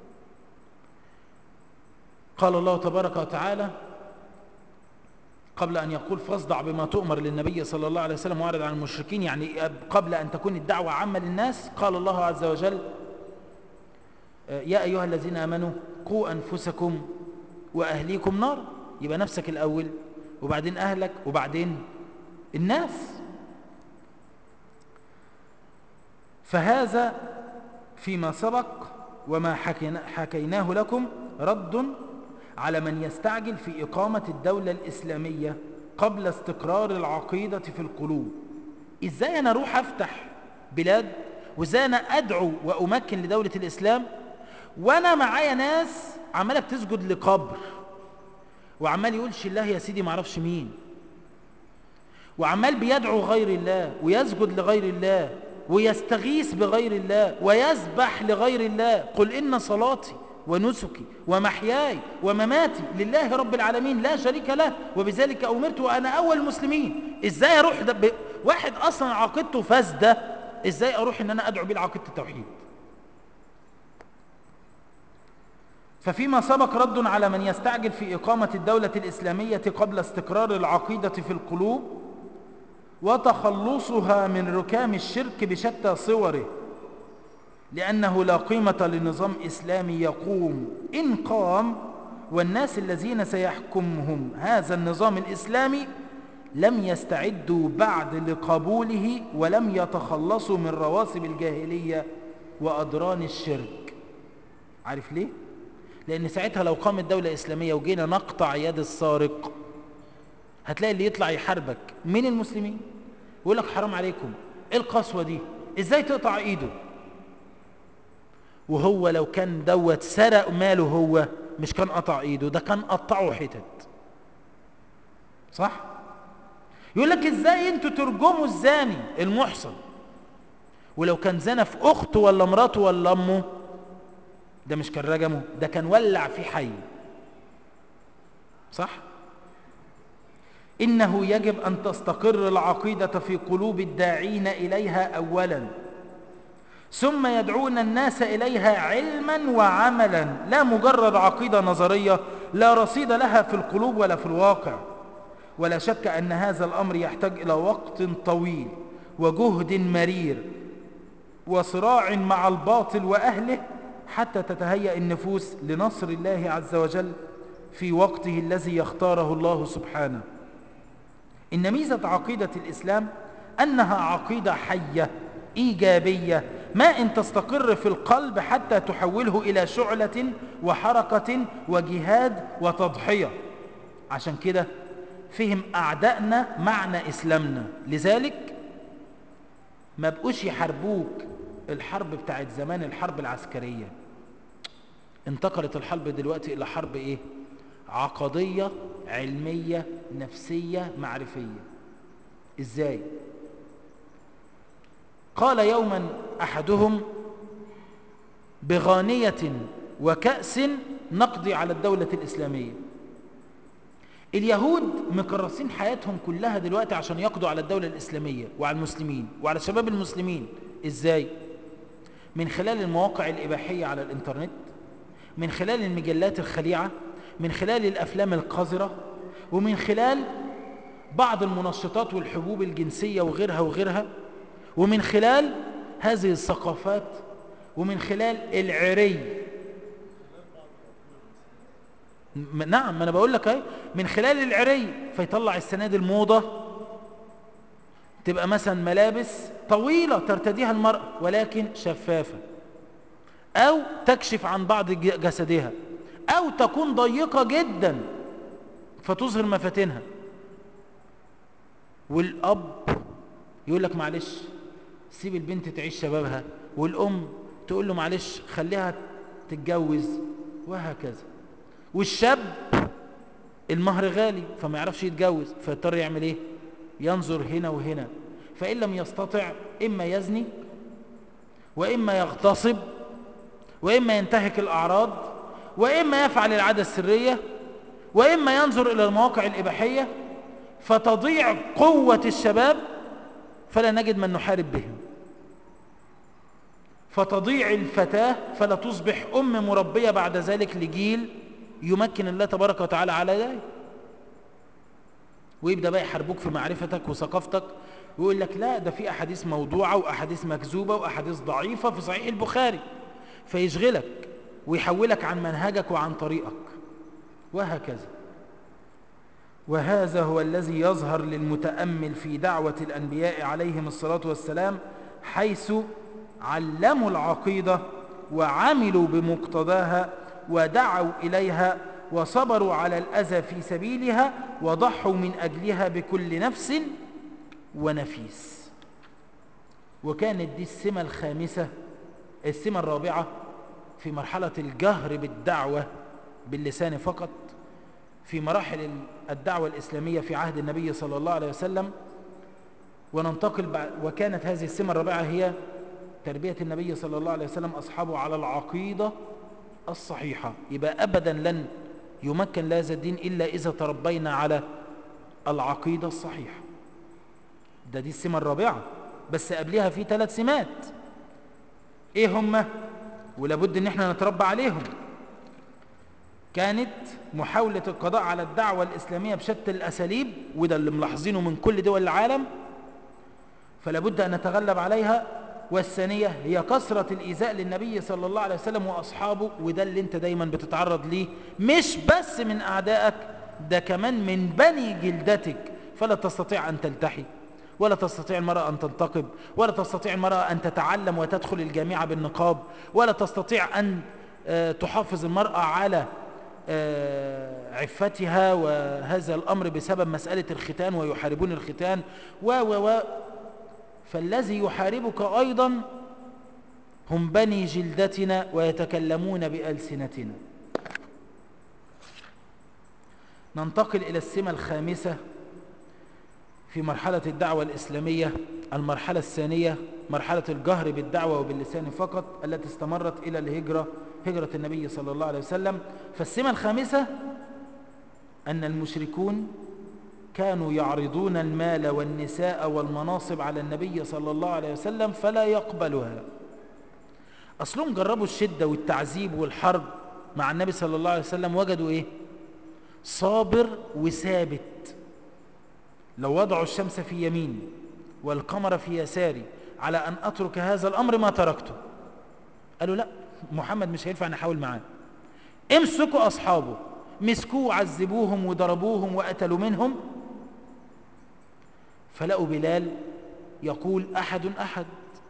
[SPEAKER 1] قال الله تبارك وتعالى قبل أن يقول فاصدع بما تؤمر للنبي صلى الله عليه وسلم وارد عن المشركين يعني قبل أن تكون الدعوة عامة للناس قال الله عز وجل يا أيها الذين آمنوا قوا أنفسكم وأهليكم نار يبقى نفسك الأول وبعدين أهلك وبعدين الناس فهذا فيما سبق وما حكيناه لكم رد على من يستعجل في إقامة الدولة الإسلامية قبل استقرار العقيدة في القلوب إزاي أنا أروح أفتح بلاد وإزاي أنا أدعو وأمكن لدولة الإسلام وأنا معايا ناس عمالة بتسجد لقبر وعمال يقولش الله يا سيدي معرفش مين وعمال بيدعو غير الله ويسجد لغير الله ويستغيث بغير الله ويسبح لغير الله قل إن صلاتي ونسكي ومحياي ومماتي لله رب العالمين لا شريك له وبذلك أمرت وأنا أول المسلمين إزاي أروح ده ب... واحد أصلا عقيدته فاسدة إزاي أروح إن أنا أدعو بيه لعقيدة التوحيد ففيما سبق رد على من يستعجل في إقامة الدولة الإسلامية قبل استقرار العقيدة في القلوب وتخلصها من ركام الشرك بشتى صوره لأنه لا قيمة لنظام إسلامي يقوم إن قام والناس الذين سيحكمهم هذا النظام الإسلامي لم يستعدوا بعد لقبوله ولم يتخلصوا من رواسب الجاهلية وأدران الشرك عارف ليه؟ لأن ساعتها لو قامت دولة إسلامية وجينا نقطع يد السارق هتلاقي اللي يطلع يحاربك من المسلمين يقول لك حرام عليكم ايه القسوة دي ازاي تقطع ايده وهو لو كان دوت سرق ماله هو مش كان قطع ايده ده كان قطعه حتت صح يقول لك ازاي انتوا ترجموا الزاني المحصن ولو كان زنى في اخته ولا مراته ولا امه ده مش كان رجمه ده كان ولع في حي صح إنه يجب أن تستقر العقيدة في قلوب الداعين إليها أولا ثم يدعون الناس إليها علما وعملا لا مجرد عقيدة نظرية لا رصيد لها في القلوب ولا في الواقع ولا شك أن هذا الأمر يحتاج إلى وقت طويل وجهد مرير وصراع مع الباطل وأهله حتى تتهيأ النفوس لنصر الله عز وجل في وقته الذي يختاره الله سبحانه إن ميزة عقيدة الإسلام أنها عقيدة حية إيجابية ما إن تستقر في القلب حتى تحوله إلى شعلة وحركة وجهاد وتضحية عشان كده فهم أعدائنا معنى إسلامنا لذلك ما بقوش يحاربوك الحرب بتاعت زمان الحرب العسكرية انتقلت الحرب دلوقتي إلى حرب إيه عقدية علمية نفسية معرفية إزاي قال يوما أحدهم بغانية وكأس نقضي على الدولة الإسلامية اليهود مكرسين حياتهم كلها دلوقتي عشان يقضوا على الدولة الإسلامية وعلى المسلمين وعلى شباب المسلمين إزاي من خلال المواقع الإباحية على الإنترنت من خلال المجلات الخليعة من خلال الأفلام القذرة ومن خلال بعض المنشطات والحبوب الجنسية وغيرها وغيرها ومن خلال هذه الثقافات ومن خلال العري نعم ما انا بقول لك اهي من خلال العري فيطلع السنه دي الموضه تبقى مثلا ملابس طويله ترتديها المراه ولكن شفافه او تكشف عن بعض جسدها او تكون ضيقه جدا فتظهر مفاتنها والاب يقول لك معلش سيب البنت تعيش شبابها والام تقول له معلش خليها تتجوز وهكذا والشاب المهر غالي فما يعرفش يتجوز فيضطر يعمل ايه ينظر هنا وهنا فإن لم يستطع إما يزني وإما يغتصب وإما ينتهك الأعراض وإما يفعل العادة السرية وإما ينظر إلى المواقع الإباحية فتضيع قوة الشباب فلا نجد من نحارب بهم فتضيع الفتاة فلا تصبح أم مربية بعد ذلك لجيل يمكن الله تبارك وتعالى على ذلك ويبدأ بقى يحاربوك في معرفتك وثقافتك ويقول لك لا ده في أحاديث موضوعة وأحاديث مكذوبة وأحاديث ضعيفة في صحيح البخاري فيشغلك ويحولك عن منهجك وعن طريقك وهكذا وهذا هو الذي يظهر للمتأمل في دعوة الأنبياء عليهم الصلاة والسلام حيث علموا العقيدة وعملوا بمقتضاها ودعوا إليها وصبروا على الأذى في سبيلها وضحوا من أجلها بكل نفس ونفيس وكانت دي السمة الخامسة السمة الرابعة في مرحلة الجهر بالدعوة باللسان فقط في مراحل الدعوة الإسلامية في عهد النبي صلى الله عليه وسلم وننتقل بعد وكانت هذه السمة الرابعة هي تربية النبي صلى الله عليه وسلم أصحابه على العقيدة الصحيحة يبقى أبدا لن يمكن هذا الدين إلا إذا تربينا على العقيدة الصحيحة ده دي السمة الرابعة بس قبلها في ثلاث سمات ايه هم ولابد ان احنا نتربى عليهم كانت محاولة القضاء على الدعوة الإسلامية بشتى الأساليب وده اللي ملاحظينه من كل دول العالم فلابد أن نتغلب عليها والثانية هي كثرة الإيذاء للنبي صلى الله عليه وسلم وأصحابه وده اللي انت دايما بتتعرض ليه مش بس من أعدائك ده كمان من بني جلدتك فلا تستطيع أن تلتحي ولا تستطيع المرأة أن تنتقب ولا تستطيع المرأة أن تتعلم وتدخل الجامعة بالنقاب ولا تستطيع أن تحافظ المرأة على عفتها وهذا الأمر بسبب مسألة الختان ويحاربون الختان و و و فالذي يحاربك أيضا هم بني جلدتنا ويتكلمون بألسنتنا ننتقل إلى السمة الخامسة في مرحلة الدعوة الإسلامية المرحلة الثانية مرحلة الجهر بالدعوة وباللسان فقط التي استمرت إلى الهجرة هجرة النبي صلى الله عليه وسلم فالسمة الخامسة أن المشركون كانوا يعرضون المال والنساء والمناصب على النبي صلى الله عليه وسلم فلا يقبلها أصلهم جربوا الشدة والتعذيب والحرب مع النبي صلى الله عليه وسلم وجدوا إيه صابر وثابت لو وضعوا الشمس في يميني والقمر في يساري على أن أترك هذا الأمر ما تركته قالوا لا محمد مش هينفع نحاول معاه امسكوا أصحابه مسكوه وعذبوهم وضربوهم وقتلوا منهم فلقوا بلال يقول أحد أحد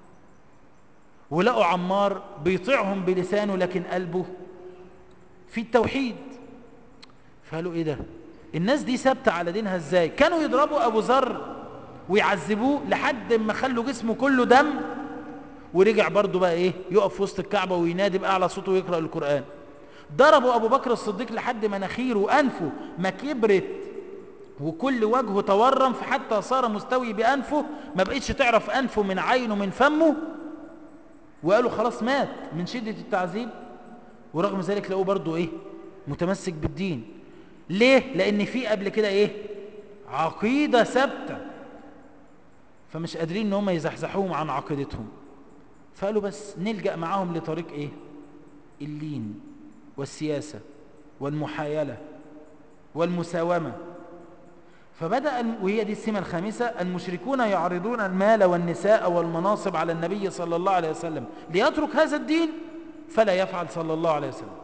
[SPEAKER 1] ولقوا عمار بيطيعهم بلسانه لكن قلبه في التوحيد فقالوا ايه ده الناس دي ثابته على دينها ازاي كانوا يضربوا ابو ذر ويعذبوه لحد ما خلوا جسمه كله دم ورجع برضه بقى ايه يقف في وسط الكعبه وينادي باعلى صوته ويقرا القران ضربوا ابو بكر الصديق لحد مناخيره وانفه ما كبرت وكل وجهه تورم فحتى صار مستوي بانفه ما بقتش تعرف انفه من عينه من فمه وقالوا خلاص مات من شده التعذيب ورغم ذلك لقوه برضه ايه متمسك بالدين ليه لان في قبل كده ايه عقيده ثابته فمش قادرين ان هم يزحزحوهم عن عقيدتهم فقالوا بس نلجا معاهم لطريق ايه اللين والسياسه والمحايله والمساومه فبدا وهي دي السمه الخامسه المشركون يعرضون المال والنساء والمناصب على النبي صلى الله عليه وسلم ليترك هذا الدين فلا يفعل صلى الله عليه وسلم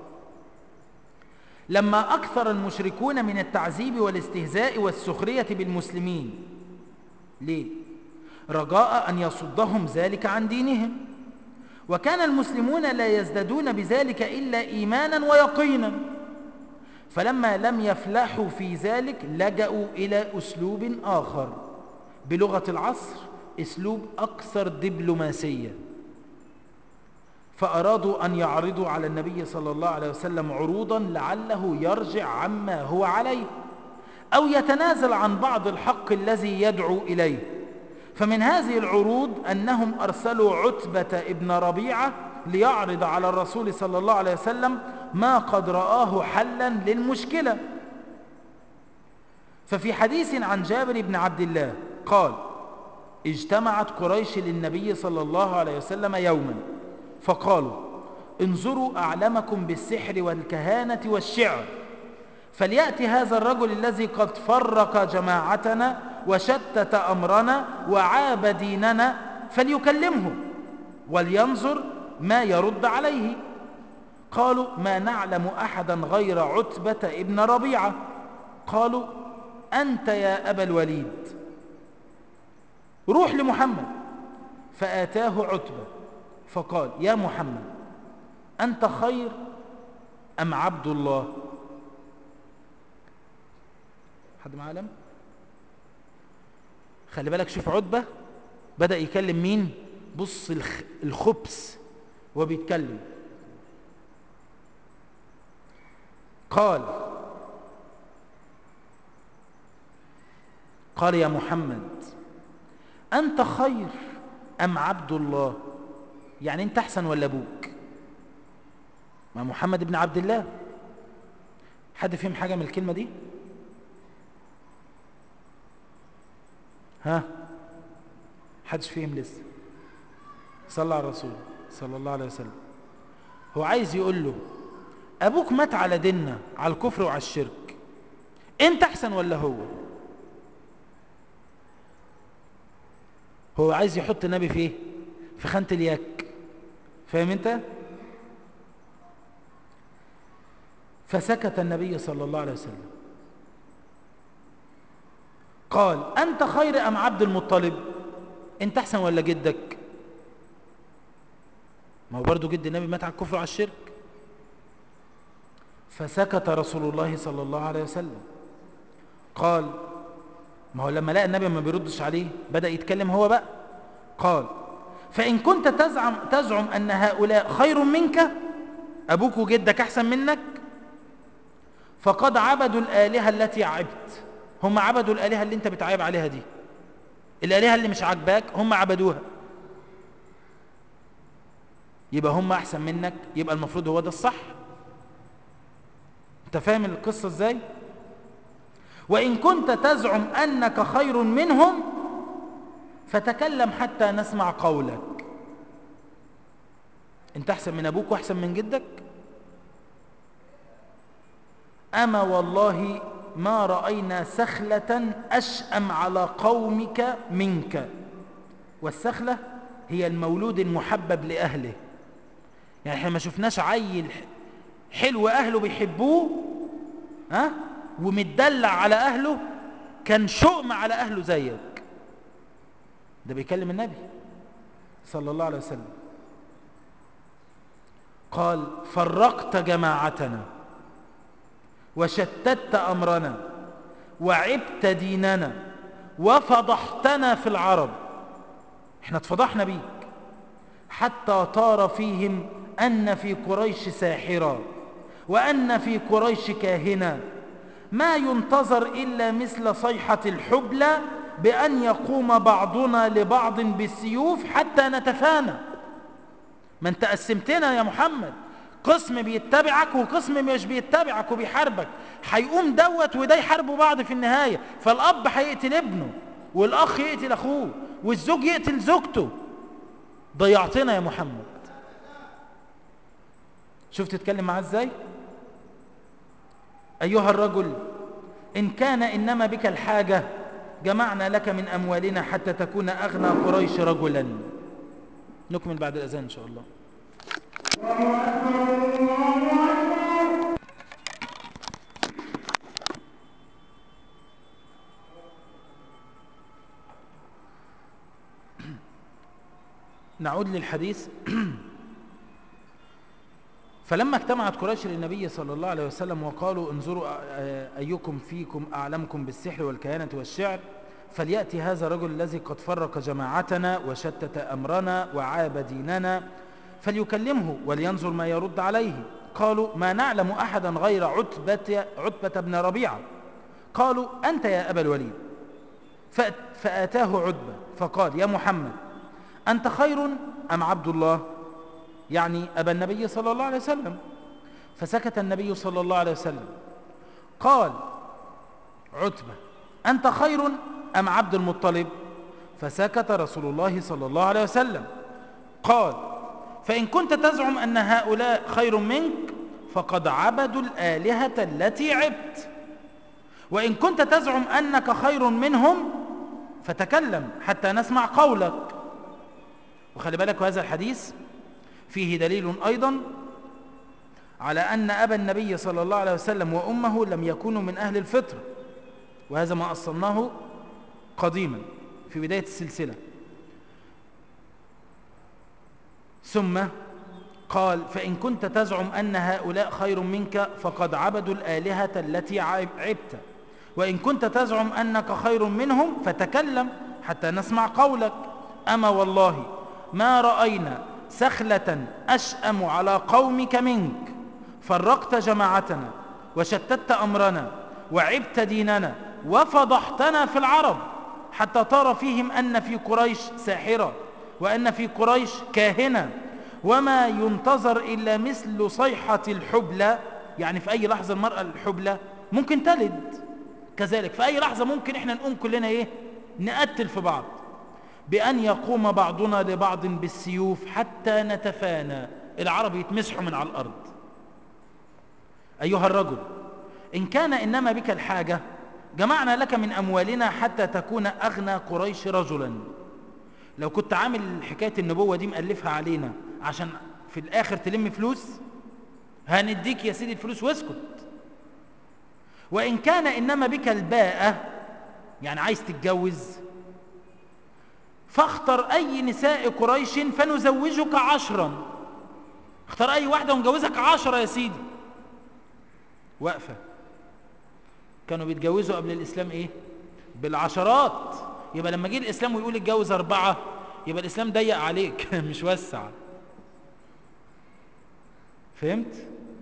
[SPEAKER 1] لما أكثر المشركون من التعذيب والاستهزاء والسخرية بالمسلمين ليه؟ رجاء أن يصدهم ذلك عن دينهم وكان المسلمون لا يزدادون بذلك إلا إيمانا ويقينا فلما لم يفلحوا في ذلك لجأوا إلى أسلوب آخر بلغة العصر أسلوب أكثر دبلوماسية فأرادوا أن يعرضوا على النبي صلى الله عليه وسلم عروضا لعله يرجع عما هو عليه أو يتنازل عن بعض الحق الذي يدعو إليه فمن هذه العروض أنهم أرسلوا عتبة ابن ربيعة ليعرض على الرسول صلى الله عليه وسلم ما قد رآه حلا للمشكلة ففي حديث عن جابر بن عبد الله قال اجتمعت قريش للنبي صلى الله عليه وسلم يوما فقالوا انظروا أعلمكم بالسحر والكهانة والشعر فليأتي هذا الرجل الذي قد فرق جماعتنا وشتت أمرنا وعاب ديننا فليكلمه ولينظر ما يرد عليه قالوا ما نعلم أحدا غير عتبة ابن ربيعة قالوا أنت يا أبا الوليد روح لمحمد فآتاه عتبة فقال يا محمد أنت خير أم عبد الله حد معلم خلي بالك شوف عتبة بدأ يكلم مين بص الخبث وبيتكلم قال قال يا محمد أنت خير أم عبد الله يعني أنت أحسن ولا أبوك ما محمد بن عبد الله حد فهم حاجة من الكلمة دي ها حدش فهم لسه صلى على الرسول صلى الله عليه وسلم هو عايز يقول له أبوك مات على ديننا على الكفر وعلى الشرك أنت أحسن ولا هو هو عايز يحط النبي في ايه في خانة اليك فاهم انت فسكت النبي صلى الله عليه وسلم قال أنت خير أم عبد المطلب أنت أحسن ولا جدك ما هو برضو جد النبي مات على الكفر وعلى الشرك فسكت رسول الله صلى الله عليه وسلم قال ما هو لما لقى النبي ما بيردش عليه بدأ يتكلم هو بقى قال فإن كنت تزعم, تزعم أن هؤلاء خير منك أبوك وجدك أحسن منك فقد عبدوا الآلهة التي عبت هم عبدوا الآلهة اللي انت بتعيب عليها دي الآلهة اللي مش عاجباك هم عبدوها يبقى هم أحسن منك يبقى المفروض هو ده الصح انت فاهم القصة ازاي وإن كنت تزعم أنك خير منهم فتكلم حتى نسمع قولك انت أحسن من أبوك وأحسن من جدك أما والله ما رأينا سخلة أشأم على قومك منك والسخلة هي المولود المحبب لأهله يعني احنا ما شفناش عيل حلو أهله بيحبوه ها ومتدلع على أهله كان شؤم على أهله زيك ده بيكلم النبي صلى الله عليه وسلم قال فرقت جماعتنا وشتت أمرنا وعبت ديننا وفضحتنا في العرب احنا اتفضحنا بيك حتى طار فيهم أن في قريش ساحرا وأن في قريش كاهنا ما ينتظر إلا مثل صيحة الحبلى بأن يقوم بعضنا لبعض بالسيوف حتى نتفانى ما انت قسمتنا يا محمد قسم بيتبعك وقسم مش بيتبعك وبيحاربك هيقوم دوت وده يحاربوا بعض في النهاية فالأب هيقتل ابنه والأخ يقتل أخوه والزوج يقتل زوجته ضيعتنا يا محمد شوف تتكلم معاه ازاي أيها الرجل إن كان إنما بك الحاجة جمعنا لك من أموالنا حتى تكون أغنى قريش رجلا نكمل بعد الأذان إن شاء الله نعود للحديث فلما اجتمعت قريش للنبي صلى الله عليه وسلم وقالوا انظروا أيكم فيكم أعلمكم بالسحر والكهانة والشعر فليأتي هذا الرجل الذي قد فرق جماعتنا وشتت أمرنا وعاب ديننا فليكلمه ولينظر ما يرد عليه قالوا ما نعلم أحدا غير عتبة, عتبة بن ربيعة قالوا أنت يا أبا الوليد فآتاه عتبة فقال يا محمد أنت خير أم عبد الله يعني أبا النبي صلى الله عليه وسلم فسكت النبي صلى الله عليه وسلم قال عتبة أنت خير أم عبد المطلب فسكت رسول الله صلى الله عليه وسلم قال فإن كنت تزعم أن هؤلاء خير منك فقد عبدوا الآلهة التي عبت وإن كنت تزعم أنك خير منهم فتكلم حتى نسمع قولك وخلي بالك هذا الحديث فيه دليل أيضا على أن أبا النبي صلى الله عليه وسلم وأمه لم يكونوا من أهل الفطرة وهذا ما أصلناه قديما في بداية السلسلة ثم قال فإن كنت تزعم أن هؤلاء خير منك فقد عبدوا الآلهة التي عبت وإن كنت تزعم أنك خير منهم فتكلم حتى نسمع قولك أما والله ما رأينا سخلة أشأم على قومك منك فرقت جماعتنا وشتت أمرنا وعبت ديننا وفضحتنا في العرب حتى ترى فيهم أن في قريش ساحرة وأن في قريش كاهنة وما ينتظر إلا مثل صيحة الحبلى يعني في أي لحظة المرأة الحبلى ممكن تلد كذلك في أي لحظة ممكن إحنا نقوم كلنا إيه نقتل في بعض بأن يقوم بعضنا لبعض بالسيوف حتى نتفانى العرب يتمسحوا من على الأرض أيها الرجل إن كان إنما بك الحاجة جمعنا لك من أموالنا حتى تكون أغنى قريش رجلا لو كنت عامل حكاية النبوة دي مألفها علينا عشان في الآخر تلم فلوس هنديك يا سيدي الفلوس واسكت وإن كان إنما بك الباءة يعني عايز تتجوز فاختر أي نساء قريش فنزوجك عشرا اختار أي واحدة ونجوزك عشرة يا سيدي واقفة كانوا بيتجوزوا قبل الإسلام إيه بالعشرات يبقى لما جه الإسلام ويقول اتجوز أربعة يبقى الإسلام ضيق عليك مش وسع فهمت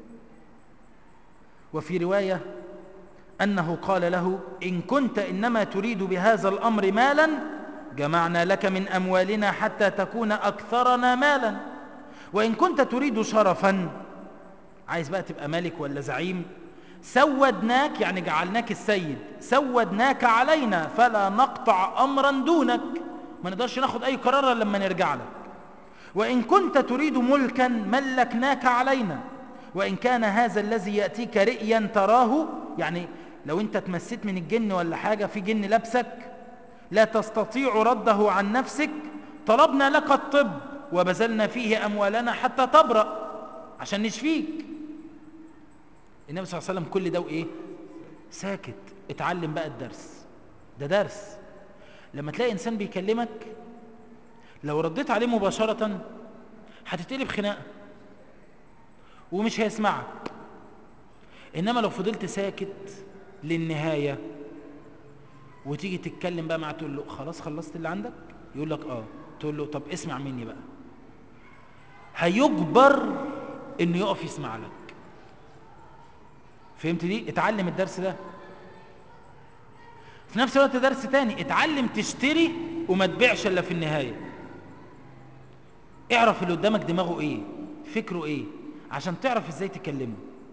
[SPEAKER 1] وفي رواية أنه قال له إن كنت إنما تريد بهذا الأمر مالا جمعنا لك من أموالنا حتى تكون أكثرنا مالا وإن كنت تريد شرفا عايز بقى تبقى ملك ولا زعيم سودناك يعني جعلناك السيد سودناك علينا فلا نقطع أمرا دونك ما نقدرش ناخد أي قرار لما نرجع لك وإن كنت تريد ملكا ملكناك علينا وإن كان هذا الذي يأتيك رئيا تراه يعني لو انت تمسيت من الجن ولا حاجة في جن لبسك لا تستطيع رده عن نفسك طلبنا لك الطب وبذلنا فيه أموالنا حتى تبرأ عشان نشفيك النبي صلى الله عليه وسلم كل ده وإيه ساكت اتعلم بقى الدرس ده درس لما تلاقي إنسان بيكلمك لو رديت عليه مباشرة هتتقلب خناقة ومش هيسمعك إنما لو فضلت ساكت للنهاية وتيجي تتكلم بقى معاه تقول له خلاص خلصت اللي عندك يقول لك اه تقول له طب اسمع مني بقى هيجبر انه يقف يسمع لك فهمت دي اتعلم الدرس ده في نفس الوقت درس تاني اتعلم تشتري وما تبيعش الا في النهايه اعرف اللي قدامك دماغه ايه فكره ايه عشان تعرف ازاي تكلمه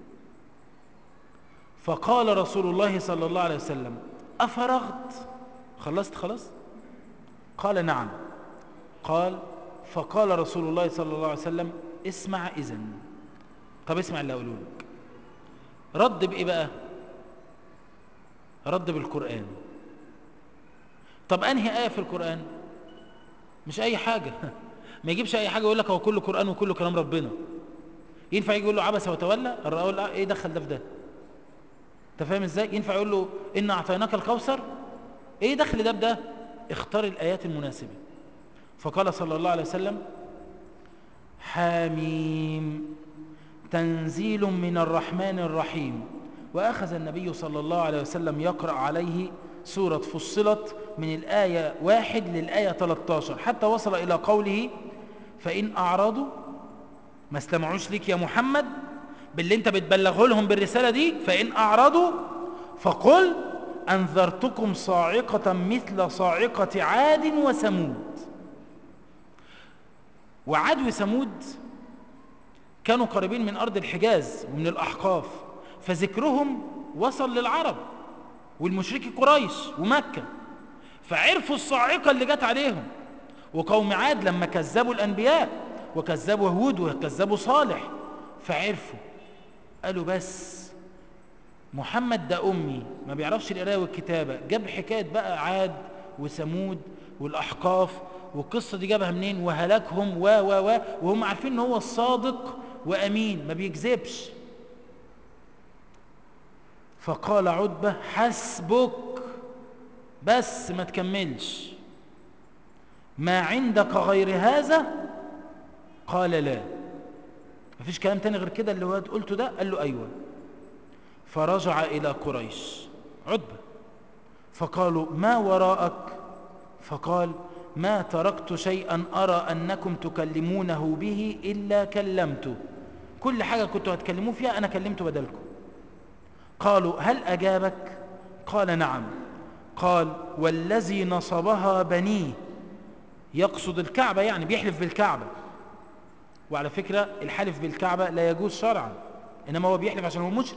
[SPEAKER 1] فقال رسول الله صلى الله عليه وسلم أفرغت خلصت خلاص قال نعم قال فقال رسول الله صلى الله عليه وسلم اسمع إذن طب اسمع اللي أقوله لك رد بإيه بقى رد بالقرآن طب أنهي آية في القرآن مش أي حاجة ما يجيبش أي حاجة يقول لك هو كله قرآن وكله كلام ربنا ينفع يجي يقول له عبس وتولى الرأول ايه دخل ده في ده انت فاهم ازاي ينفع يقول له ان اعطيناك الكوثر ايه دخل ده بده اختار الايات المناسبه فقال صلى الله عليه وسلم حاميم تنزيل من الرحمن الرحيم واخذ النبي صلى الله عليه وسلم يقرا عليه سوره فصلت من الايه واحد للايه 13 حتى وصل الى قوله فان اعرضوا ما استمعوش ليك يا محمد باللي انت بتبلغه لهم بالرسالة دي فإن أعرضوا فقل أنذرتكم صاعقة مثل صاعقة عاد وثمود وعاد وثمود كانوا قريبين من أرض الحجاز ومن الأحقاف فذكرهم وصل للعرب والمشركي قريش ومكة فعرفوا الصاعقة اللي جت عليهم وقوم عاد لما كذبوا الأنبياء وكذبوا هود وكذبوا صالح فعرفوا قالوا بس محمد ده أمي ما بيعرفش القراءة والكتابة جاب حكاية بقى عاد وثمود والأحقاف والقصة دي جابها منين وهلاكهم و و و وهم عارفين ان هو الصادق وأمين ما بيكذبش فقال عتبة حسبك بس ما تكملش ما عندك غير هذا قال لا مفيش كلام تاني غير كده اللي هو قلته ده قال له أيوة فرجع إلى قريش عتبة فقالوا ما وراءك فقال ما تركت شيئا أرى أنكم تكلمونه به إلا كلمته كل حاجة كنتوا هتكلموا فيها أنا كلمته بدلكم قالوا هل أجابك قال نعم قال والذي نصبها بنيه يقصد الكعبة يعني بيحلف بالكعبة وعلى فكرة الحلف بالكعبة لا يجوز شرعا إنما هو بيحلف عشان هو مشرك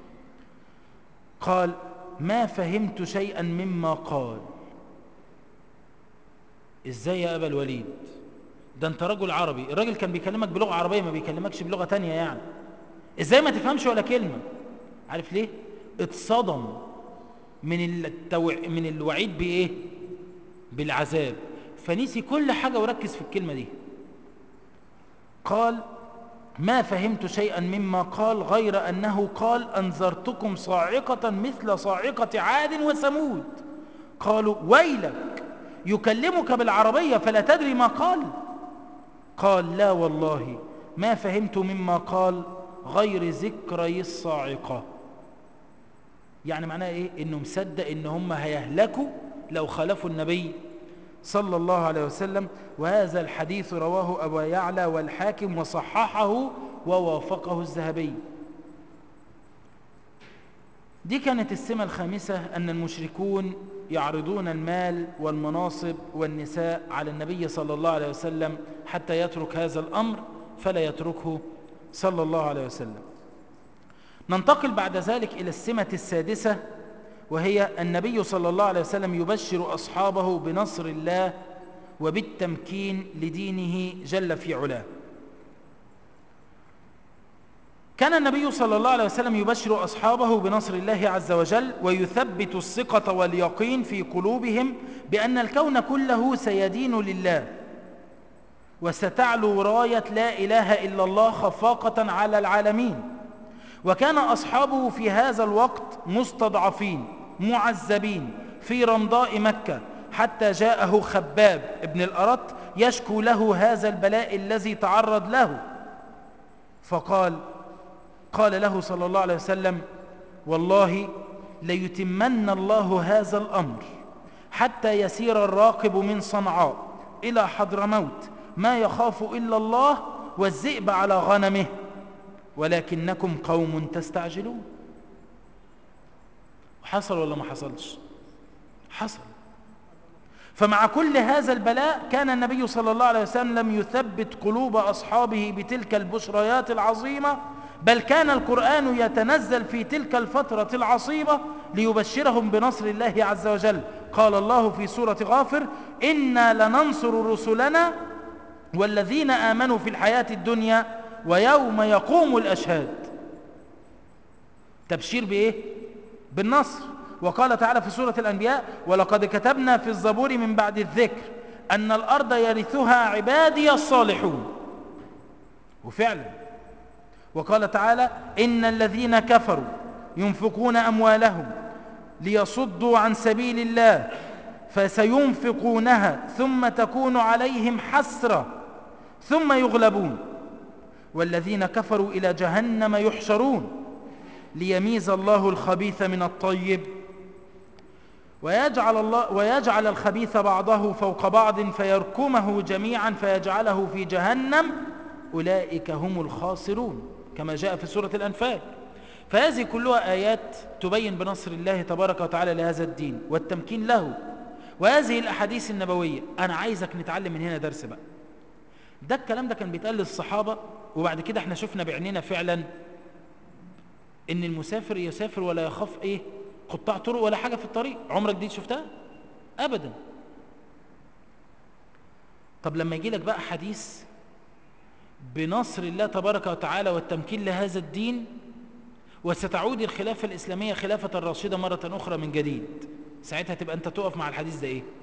[SPEAKER 1] قال ما فهمت شيئا مما قال ازاي يا أبا الوليد ده انت رجل عربي الراجل كان بيكلمك بلغة عربية ما بيكلمكش بلغة تانية يعني ازاي ما تفهمش ولا كلمة عارف ليه اتصدم من التوع... من الوعيد بايه بالعذاب فنسي كل حاجة وركز في الكلمة دي قال ما فهمت شيئا مما قال غير أنه قال أنذرتكم صاعقة مثل صاعقة عاد وثمود قالوا ويلك يكلمك بالعربية فلا تدري ما قال قال لا والله ما فهمت مما قال غير ذكري الصاعقة يعني معناه ايه انه مصدق ان هم هيهلكوا لو خالفوا النبي صلى الله عليه وسلم وهذا الحديث رواه أبو يعلى والحاكم وصححه ووافقه الذهبي دي كانت السمة الخامسة أن المشركون يعرضون المال والمناصب والنساء على النبي صلى الله عليه وسلم حتى يترك هذا الأمر فلا يتركه صلى الله عليه وسلم ننتقل بعد ذلك إلى السمة السادسة وهي النبي صلى الله عليه وسلم يبشر أصحابه بنصر الله وبالتمكين لدينه جل في علاه كان النبي صلى الله عليه وسلم يبشر أصحابه بنصر الله عز وجل ويثبت الثقة واليقين في قلوبهم بأن الكون كله سيدين لله وستعلو راية لا إله إلا الله خفاقة على العالمين وكان أصحابه في هذا الوقت مستضعفين معذبين في رمضاء مكة حتى جاءه خباب ابن الأرط يشكو له هذا البلاء الذي تعرض له فقال قال له صلى الله عليه وسلم والله ليتمن الله هذا الأمر حتى يسير الراقب من صنعاء إلى حضرموت ما يخاف إلا الله والذئب على غنمه ولكنكم قوم تستعجلون حصل ولا ما حصلش حصل فمع كل هذا البلاء كان النبي صلى الله عليه وسلم يثبت قلوب أصحابه بتلك البشريات العظيمة بل كان القرآن يتنزل في تلك الفترة العصيبة ليبشرهم بنصر الله عز وجل قال الله في سورة غافر إنا لننصر رسلنا والذين آمنوا في الحياة الدنيا ويوم يقوم الأشهاد تبشير بإيه؟ بالنصر وقال تعالى في سورة الأنبياء ولقد كتبنا في الزبور من بعد الذكر أن الأرض يرثها عبادي الصالحون وفعلا وقال تعالى إن الذين كفروا ينفقون أموالهم ليصدوا عن سبيل الله فسينفقونها ثم تكون عليهم حسرة ثم يغلبون والذين كفروا إلى جهنم يحشرون ليميز الله الخبيث من الطيب ويجعل, الله ويجعل الخبيث بعضه فوق بعض فيركمه جميعا فيجعله في جهنم أولئك هم الخاسرون كما جاء في سورة الأنفال فهذه كلها آيات تبين بنصر الله تبارك وتعالى لهذا الدين والتمكين له وهذه الأحاديث النبوية أنا عايزك نتعلم من هنا درس بقى ده الكلام ده كان بيتقال للصحابة وبعد كده احنا شفنا بعيننا فعلا ان المسافر يسافر ولا يخاف ايه قطاع طرق ولا حاجة في الطريق عمرك دي شفتها ابدا طب لما يجي لك بقى حديث بنصر الله تبارك وتعالى والتمكين لهذا الدين وستعود الخلافة الإسلامية خلافة الراشدة مرة أخرى من جديد ساعتها تبقى أنت تقف مع الحديث ده إيه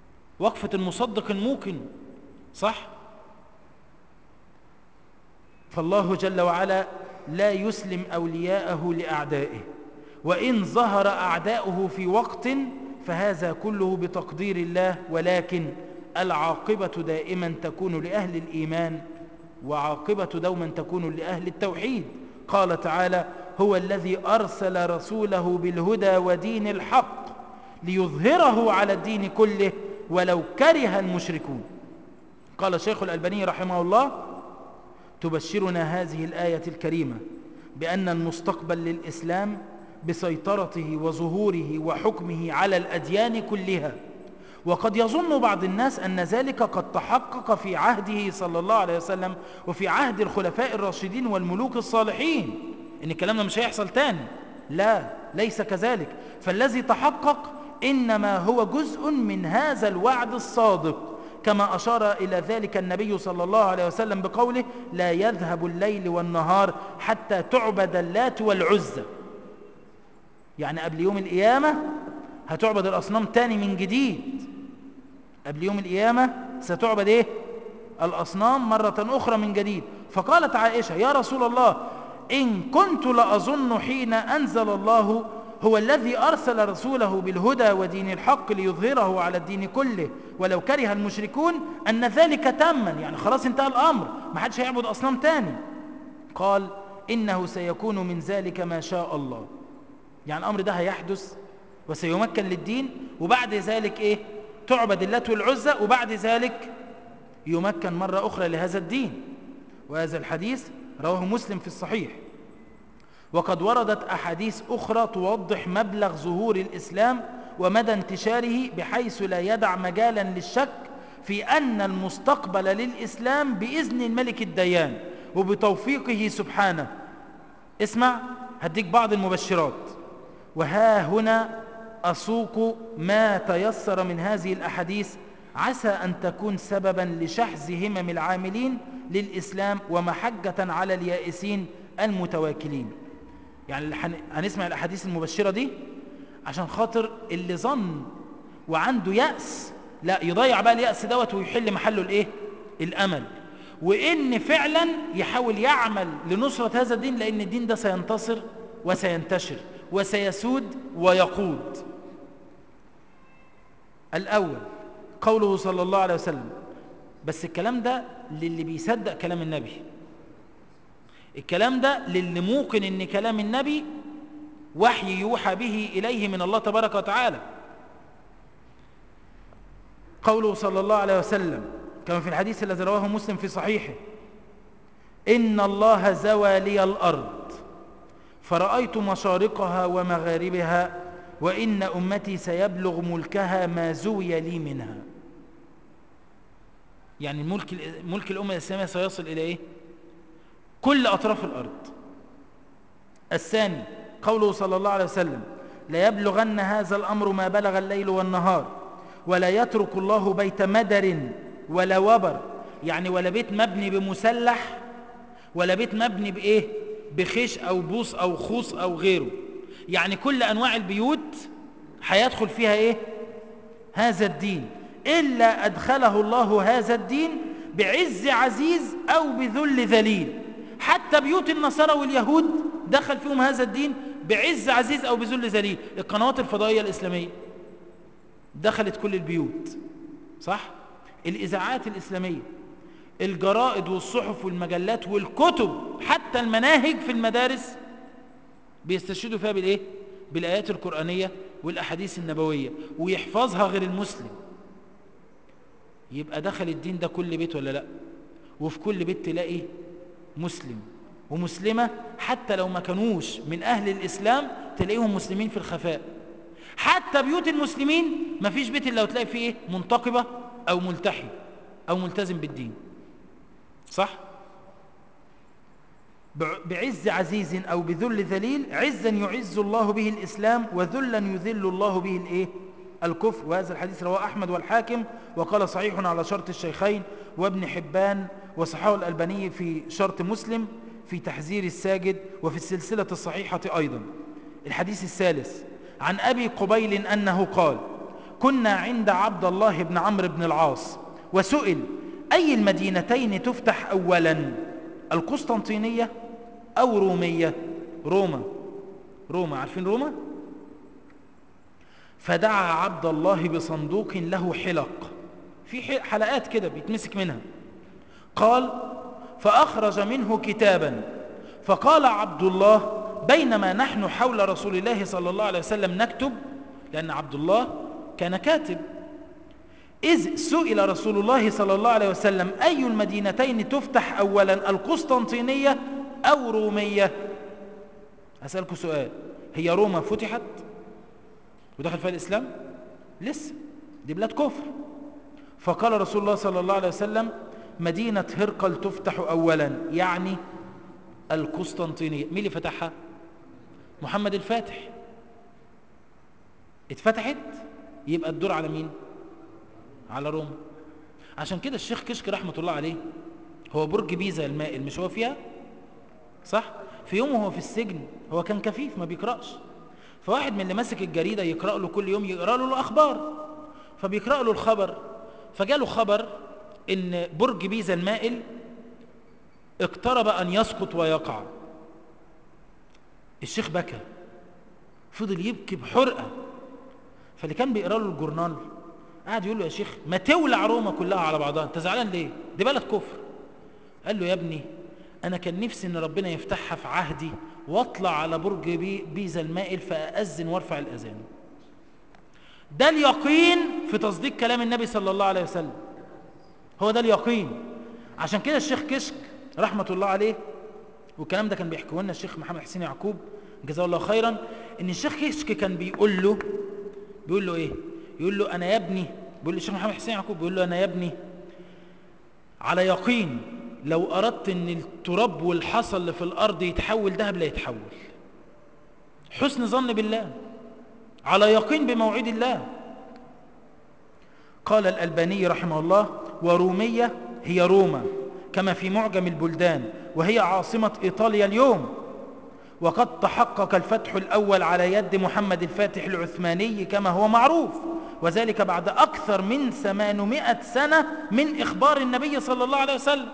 [SPEAKER 1] وقفة المصدق الموقن صح فالله جل وعلا لا يسلم أولياءه لأعدائه وإن ظهر أعداؤه في وقت فهذا كله بتقدير الله ولكن العاقبة دائما تكون لأهل الإيمان وعاقبة دوما تكون لأهل التوحيد قال تعالى هو الذي أرسل رسوله بالهدى ودين الحق ليظهره على الدين كله ولو كره المشركون قال الشيخ الألباني رحمه الله تبشرنا هذه الآية الكريمة بأن المستقبل للإسلام بسيطرته وظهوره وحكمه على الأديان كلها وقد يظن بعض الناس أن ذلك قد تحقق في عهده صلى الله عليه وسلم وفي عهد الخلفاء الراشدين والملوك الصالحين إن الكلام ده مش هيحصل تاني لا ليس كذلك فالذي تحقق إنما هو جزء من هذا الوعد الصادق كما أشار إلى ذلك النبي صلى الله عليه وسلم بقوله لا يذهب الليل والنهار حتى تعبد اللات والعزة يعني قبل يوم القيامة هتعبد الأصنام تاني من جديد قبل يوم القيامة ستعبد إيه؟ الأصنام مرة أخرى من جديد فقالت عائشة يا رسول الله إن كنت لأظن حين أنزل الله هو الذي أرسل رسوله بالهدى ودين الحق ليظهره على الدين كله ولو كره المشركون أن ذلك تما يعني خلاص انتهى الأمر ما حدش هيعبد أصنام تاني قال إنه سيكون من ذلك ما شاء الله يعني الأمر ده هيحدث وسيمكن للدين وبعد ذلك إيه تعبد اللات والعزة وبعد ذلك يمكن مرة أخرى لهذا الدين وهذا الحديث رواه مسلم في الصحيح وقد وردت أحاديث أخرى توضح مبلغ ظهور الإسلام ومدى انتشاره بحيث لا يدع مجالا للشك في أن المستقبل للإسلام بإذن الملك الديان وبتوفيقه سبحانه اسمع هديك بعض المبشرات وها هنا أسوق ما تيسر من هذه الأحاديث عسى أن تكون سببا لشحذ همم العاملين للإسلام ومحجة على اليائسين المتواكلين يعني هنسمع الأحاديث المبشرة دي عشان خاطر اللي ظن وعنده يأس لا يضيع بقى اليأس دوت ويحل محله الايه الأمل وإن فعلا يحاول يعمل لنصرة هذا الدين لأن الدين ده سينتصر وسينتشر وسيسود ويقود الأول قوله صلى الله عليه وسلم بس الكلام ده للي بيصدق كلام النبي الكلام ده للي موقن ان كلام النبي وحي يوحى به إليه من الله تبارك وتعالى قوله صلى الله عليه وسلم كما في الحديث الذي رواه مسلم في صحيحه إن الله زوى لي الأرض فرأيت مشارقها ومغاربها وإن أمتي سيبلغ ملكها ما زوي لي منها يعني ملك, ملك الأمة الإسلامية سيصل إلى إيه؟ كل أطراف الأرض الثاني قوله صلى الله عليه وسلم لا يبلغن هذا الأمر ما بلغ الليل والنهار ولا يترك الله بيت مدر ولا وبر يعني ولا بيت مبني بمسلح ولا بيت مبني بإيه بخيش أو بوص أو خوص أو غيره يعني كل أنواع البيوت هيدخل فيها إيه هذا الدين إلا أدخله الله هذا الدين بعز عزيز أو بذل ذليل حتى بيوت النصارى واليهود دخل فيهم هذا الدين بعز عزيز أو بذل ذليل القنوات الفضائية الإسلامية دخلت كل البيوت صح؟ الإذاعات الإسلامية الجرائد والصحف والمجلات والكتب حتى المناهج في المدارس بيستشهدوا فيها بالإيه؟ بالآيات القرآنية والأحاديث النبوية ويحفظها غير المسلم يبقى دخل الدين ده كل بيت ولا لا وفي كل بيت تلاقي مسلم ومسلمة حتى لو ما كانوش من أهل الإسلام تلاقيهم مسلمين في الخفاء حتى بيوت المسلمين ما فيش بيت إلا وتلاقي فيه إيه؟ منتقبة أو ملتحي أو ملتزم بالدين صح؟ بعز عزيز أو بذل ذليل عزا يعز الله به الإسلام وذلا يذل الله به الإيه؟ الكفر وهذا الحديث رواه أحمد والحاكم وقال صحيح على شرط الشيخين وابن حبان وصححه الألباني في شرط مسلم في تحذير الساجد وفي السلسلة الصحيحة أيضا الحديث الثالث عن أبي قبيل أنه قال كنا عند عبد الله بن عمرو بن العاص وسئل أي المدينتين تفتح أولا القسطنطينية أو رومية روما روما عارفين روما فدعا عبد الله بصندوق له حلق في حلقات كده بيتمسك منها قال فأخرج منه كتابا فقال عبد الله بينما نحن حول رسول الله صلى الله عليه وسلم نكتب لأن عبد الله كان كاتب إذ سئل رسول الله صلى الله عليه وسلم أي المدينتين تفتح أولا القسطنطينية أو رومية أسألكم سؤال هي روما فتحت ودخل فيها الإسلام لسه دي بلاد كفر فقال رسول الله صلى الله عليه وسلم مدينة هرقل تفتح أولا يعني القسطنطينية مين اللي فتحها محمد الفاتح اتفتحت يبقى الدور على مين على روما عشان كده الشيخ كشك رحمة الله عليه هو برج بيزا المائل مش هو فيها صح في يوم وهو في السجن هو كان كفيف ما بيقرأش فواحد من اللي ماسك الجريدة يقرأ له كل يوم يقرأ له الأخبار فبيقرأ له الخبر فجاله خبر ان برج بيزا المائل اقترب ان يسقط ويقع الشيخ بكى فضل يبكي بحرقة فاللي كان بيقرأ له الجورنال قاعد يقول له يا شيخ ما تولع روما كلها على بعضها انت زعلان ليه دي بلد كفر قال له يا ابني انا كان نفسي ان ربنا يفتحها في عهدي واطلع على برج بي بيزا المائل فاذن وارفع الاذان ده اليقين في تصديق كلام النبي صلى الله عليه وسلم هو ده اليقين عشان كده الشيخ كشك رحمة الله عليه والكلام ده كان بيحكيه لنا الشيخ محمد حسين يعقوب جزاه الله خيرا ان الشيخ كشك كان بيقول له بيقول له ايه يقول له انا يا ابني بيقول له الشيخ محمد حسين يعقوب بيقول له انا يا ابني على يقين لو اردت ان التراب والحصى اللي في الارض يتحول ذهب لا يتحول حسن ظن بالله على يقين بموعد الله قال الألباني رحمه الله ورومية هي روما كما في معجم البلدان وهي عاصمة إيطاليا اليوم وقد تحقق الفتح الأول على يد محمد الفاتح العثماني كما هو معروف وذلك بعد أكثر من ثمانمائة سنة من إخبار النبي صلى الله عليه وسلم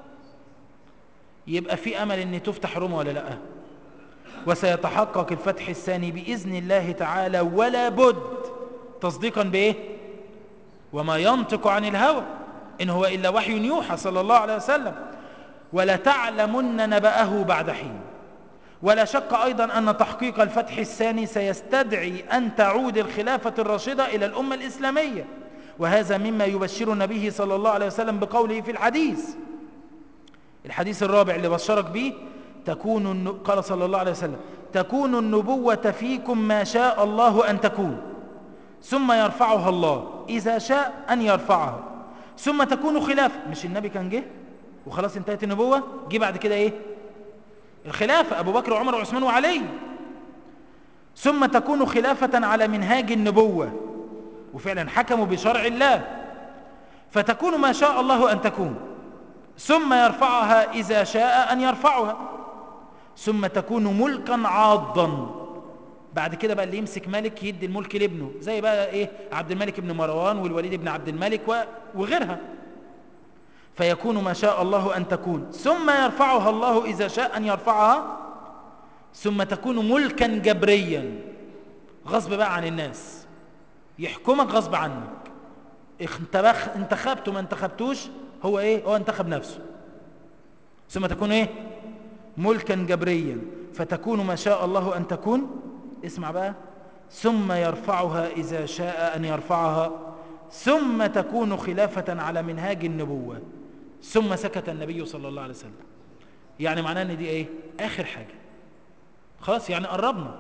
[SPEAKER 1] يبقى في أمل أن تفتح روما ولا لأ وسيتحقق الفتح الثاني بإذن الله تعالى ولا بد تصديقا بإيه وما ينطق عن الهوى إن هو إلا وحي يوحى صلى الله عليه وسلم ولتعلمن نبأه بعد حين ولا شك أيضا أن تحقيق الفتح الثاني سيستدعي أن تعود الخلافة الراشدة إلى الأمة الإسلامية وهذا مما يبشرنا به صلى الله عليه وسلم بقوله في الحديث الحديث الرابع اللي بشرك به تكون قال صلى الله عليه وسلم تكون النبوة فيكم ما شاء الله أن تكون ثم يرفعها الله إذا شاء أن يرفعها ثم تكون خلافة مش النبي كان جه وخلاص انتهت النبوة جه بعد كده ايه الخلافة أبو بكر وعمر وعثمان وعلي ثم تكون خلافة على منهاج النبوة وفعلا حكموا بشرع الله فتكون ما شاء الله أن تكون ثم يرفعها إذا شاء أن يرفعها ثم تكون ملكا عاضا بعد كده بقى اللي يمسك ملك يدي الملك لابنه زي بقى ايه عبد الملك بن مروان والوليد بن عبد الملك وغيرها فيكون ما شاء الله أن تكون ثم يرفعها الله إذا شاء أن يرفعها ثم تكون ملكا جبريا غصب بقى عن الناس يحكمك غصب عنك انتخبت ما انتخبتوش هو ايه هو انتخب نفسه ثم تكون ايه ملكا جبريا فتكون ما شاء الله أن تكون اسمع بقى ثم يرفعها إذا شاء أن يرفعها ثم تكون خلافة على منهاج النبوة ثم سكت النبي صلى الله عليه وسلم يعني معناه ان دي ايه اخر حاجة خلاص يعني قربنا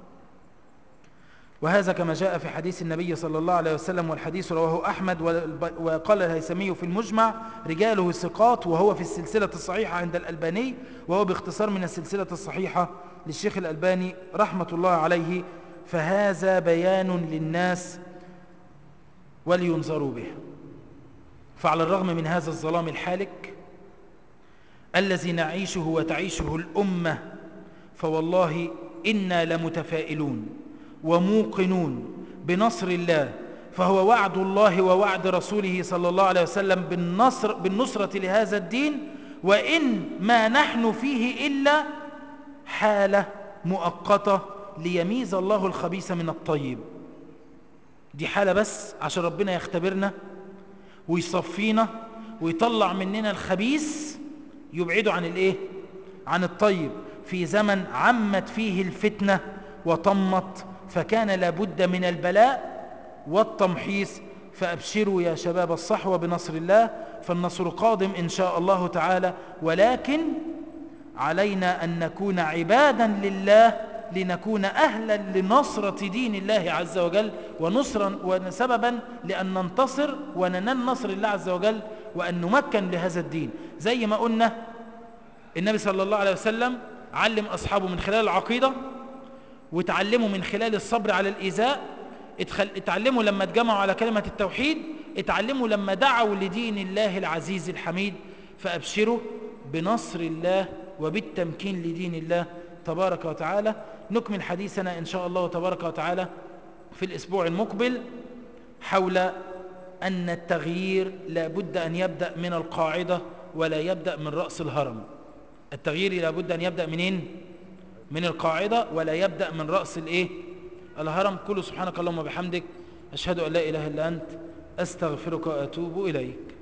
[SPEAKER 1] وهذا كما جاء في حديث النبي صلى الله عليه وسلم والحديث رواه أحمد وقال الهيثمي في المجمع رجاله ثقات وهو في السلسلة الصحيحة عند الألباني وهو باختصار من السلسلة الصحيحة للشيخ الألباني رحمة الله عليه فهذا بيان للناس ولينظروا به فعلى الرغم من هذا الظلام الحالك الذي نعيشه وتعيشه الأمة فوالله إنا لمتفائلون وموقنون بنصر الله فهو وعد الله ووعد رسوله صلى الله عليه وسلم بالنصر بالنصرة لهذا الدين وإن ما نحن فيه إلا حالة مؤقتة ليميز الله الخبيث من الطيب دي حالة بس عشان ربنا يختبرنا ويصفينا ويطلع مننا الخبيث يبعده عن الايه عن الطيب في زمن عمت فيه الفتنة وطمت فكان لابد من البلاء والتمحيص فأبشروا يا شباب الصحوة بنصر الله فالنصر قادم إن شاء الله تعالى ولكن علينا أن نكون عبادا لله لنكون أهلا لنصرة دين الله عز وجل ونصرا وسببا لأن ننتصر وننال نصر الله عز وجل وأن نمكن لهذا الدين زي ما قلنا النبي صلى الله عليه وسلم علم أصحابه من خلال العقيدة وتعلموا من خلال الصبر على الإيذاء اتعلموا لما اتجمعوا على كلمة التوحيد اتعلموا لما دعوا لدين الله العزيز الحميد فأبشروا بنصر الله وبالتمكين لدين الله تبارك وتعالى نكمل حديثنا إن شاء الله تبارك وتعالى في الأسبوع المقبل حول أن التغيير لابد أن يبدأ من القاعدة ولا يبدأ من رأس الهرم التغيير لابد أن يبدأ منين من القاعدة ولا يبدأ من رأس الإيه الهرم كل سبحانك اللهم وبحمدك أشهد أن لا إله إلا أنت أستغفرك وأتوب إليك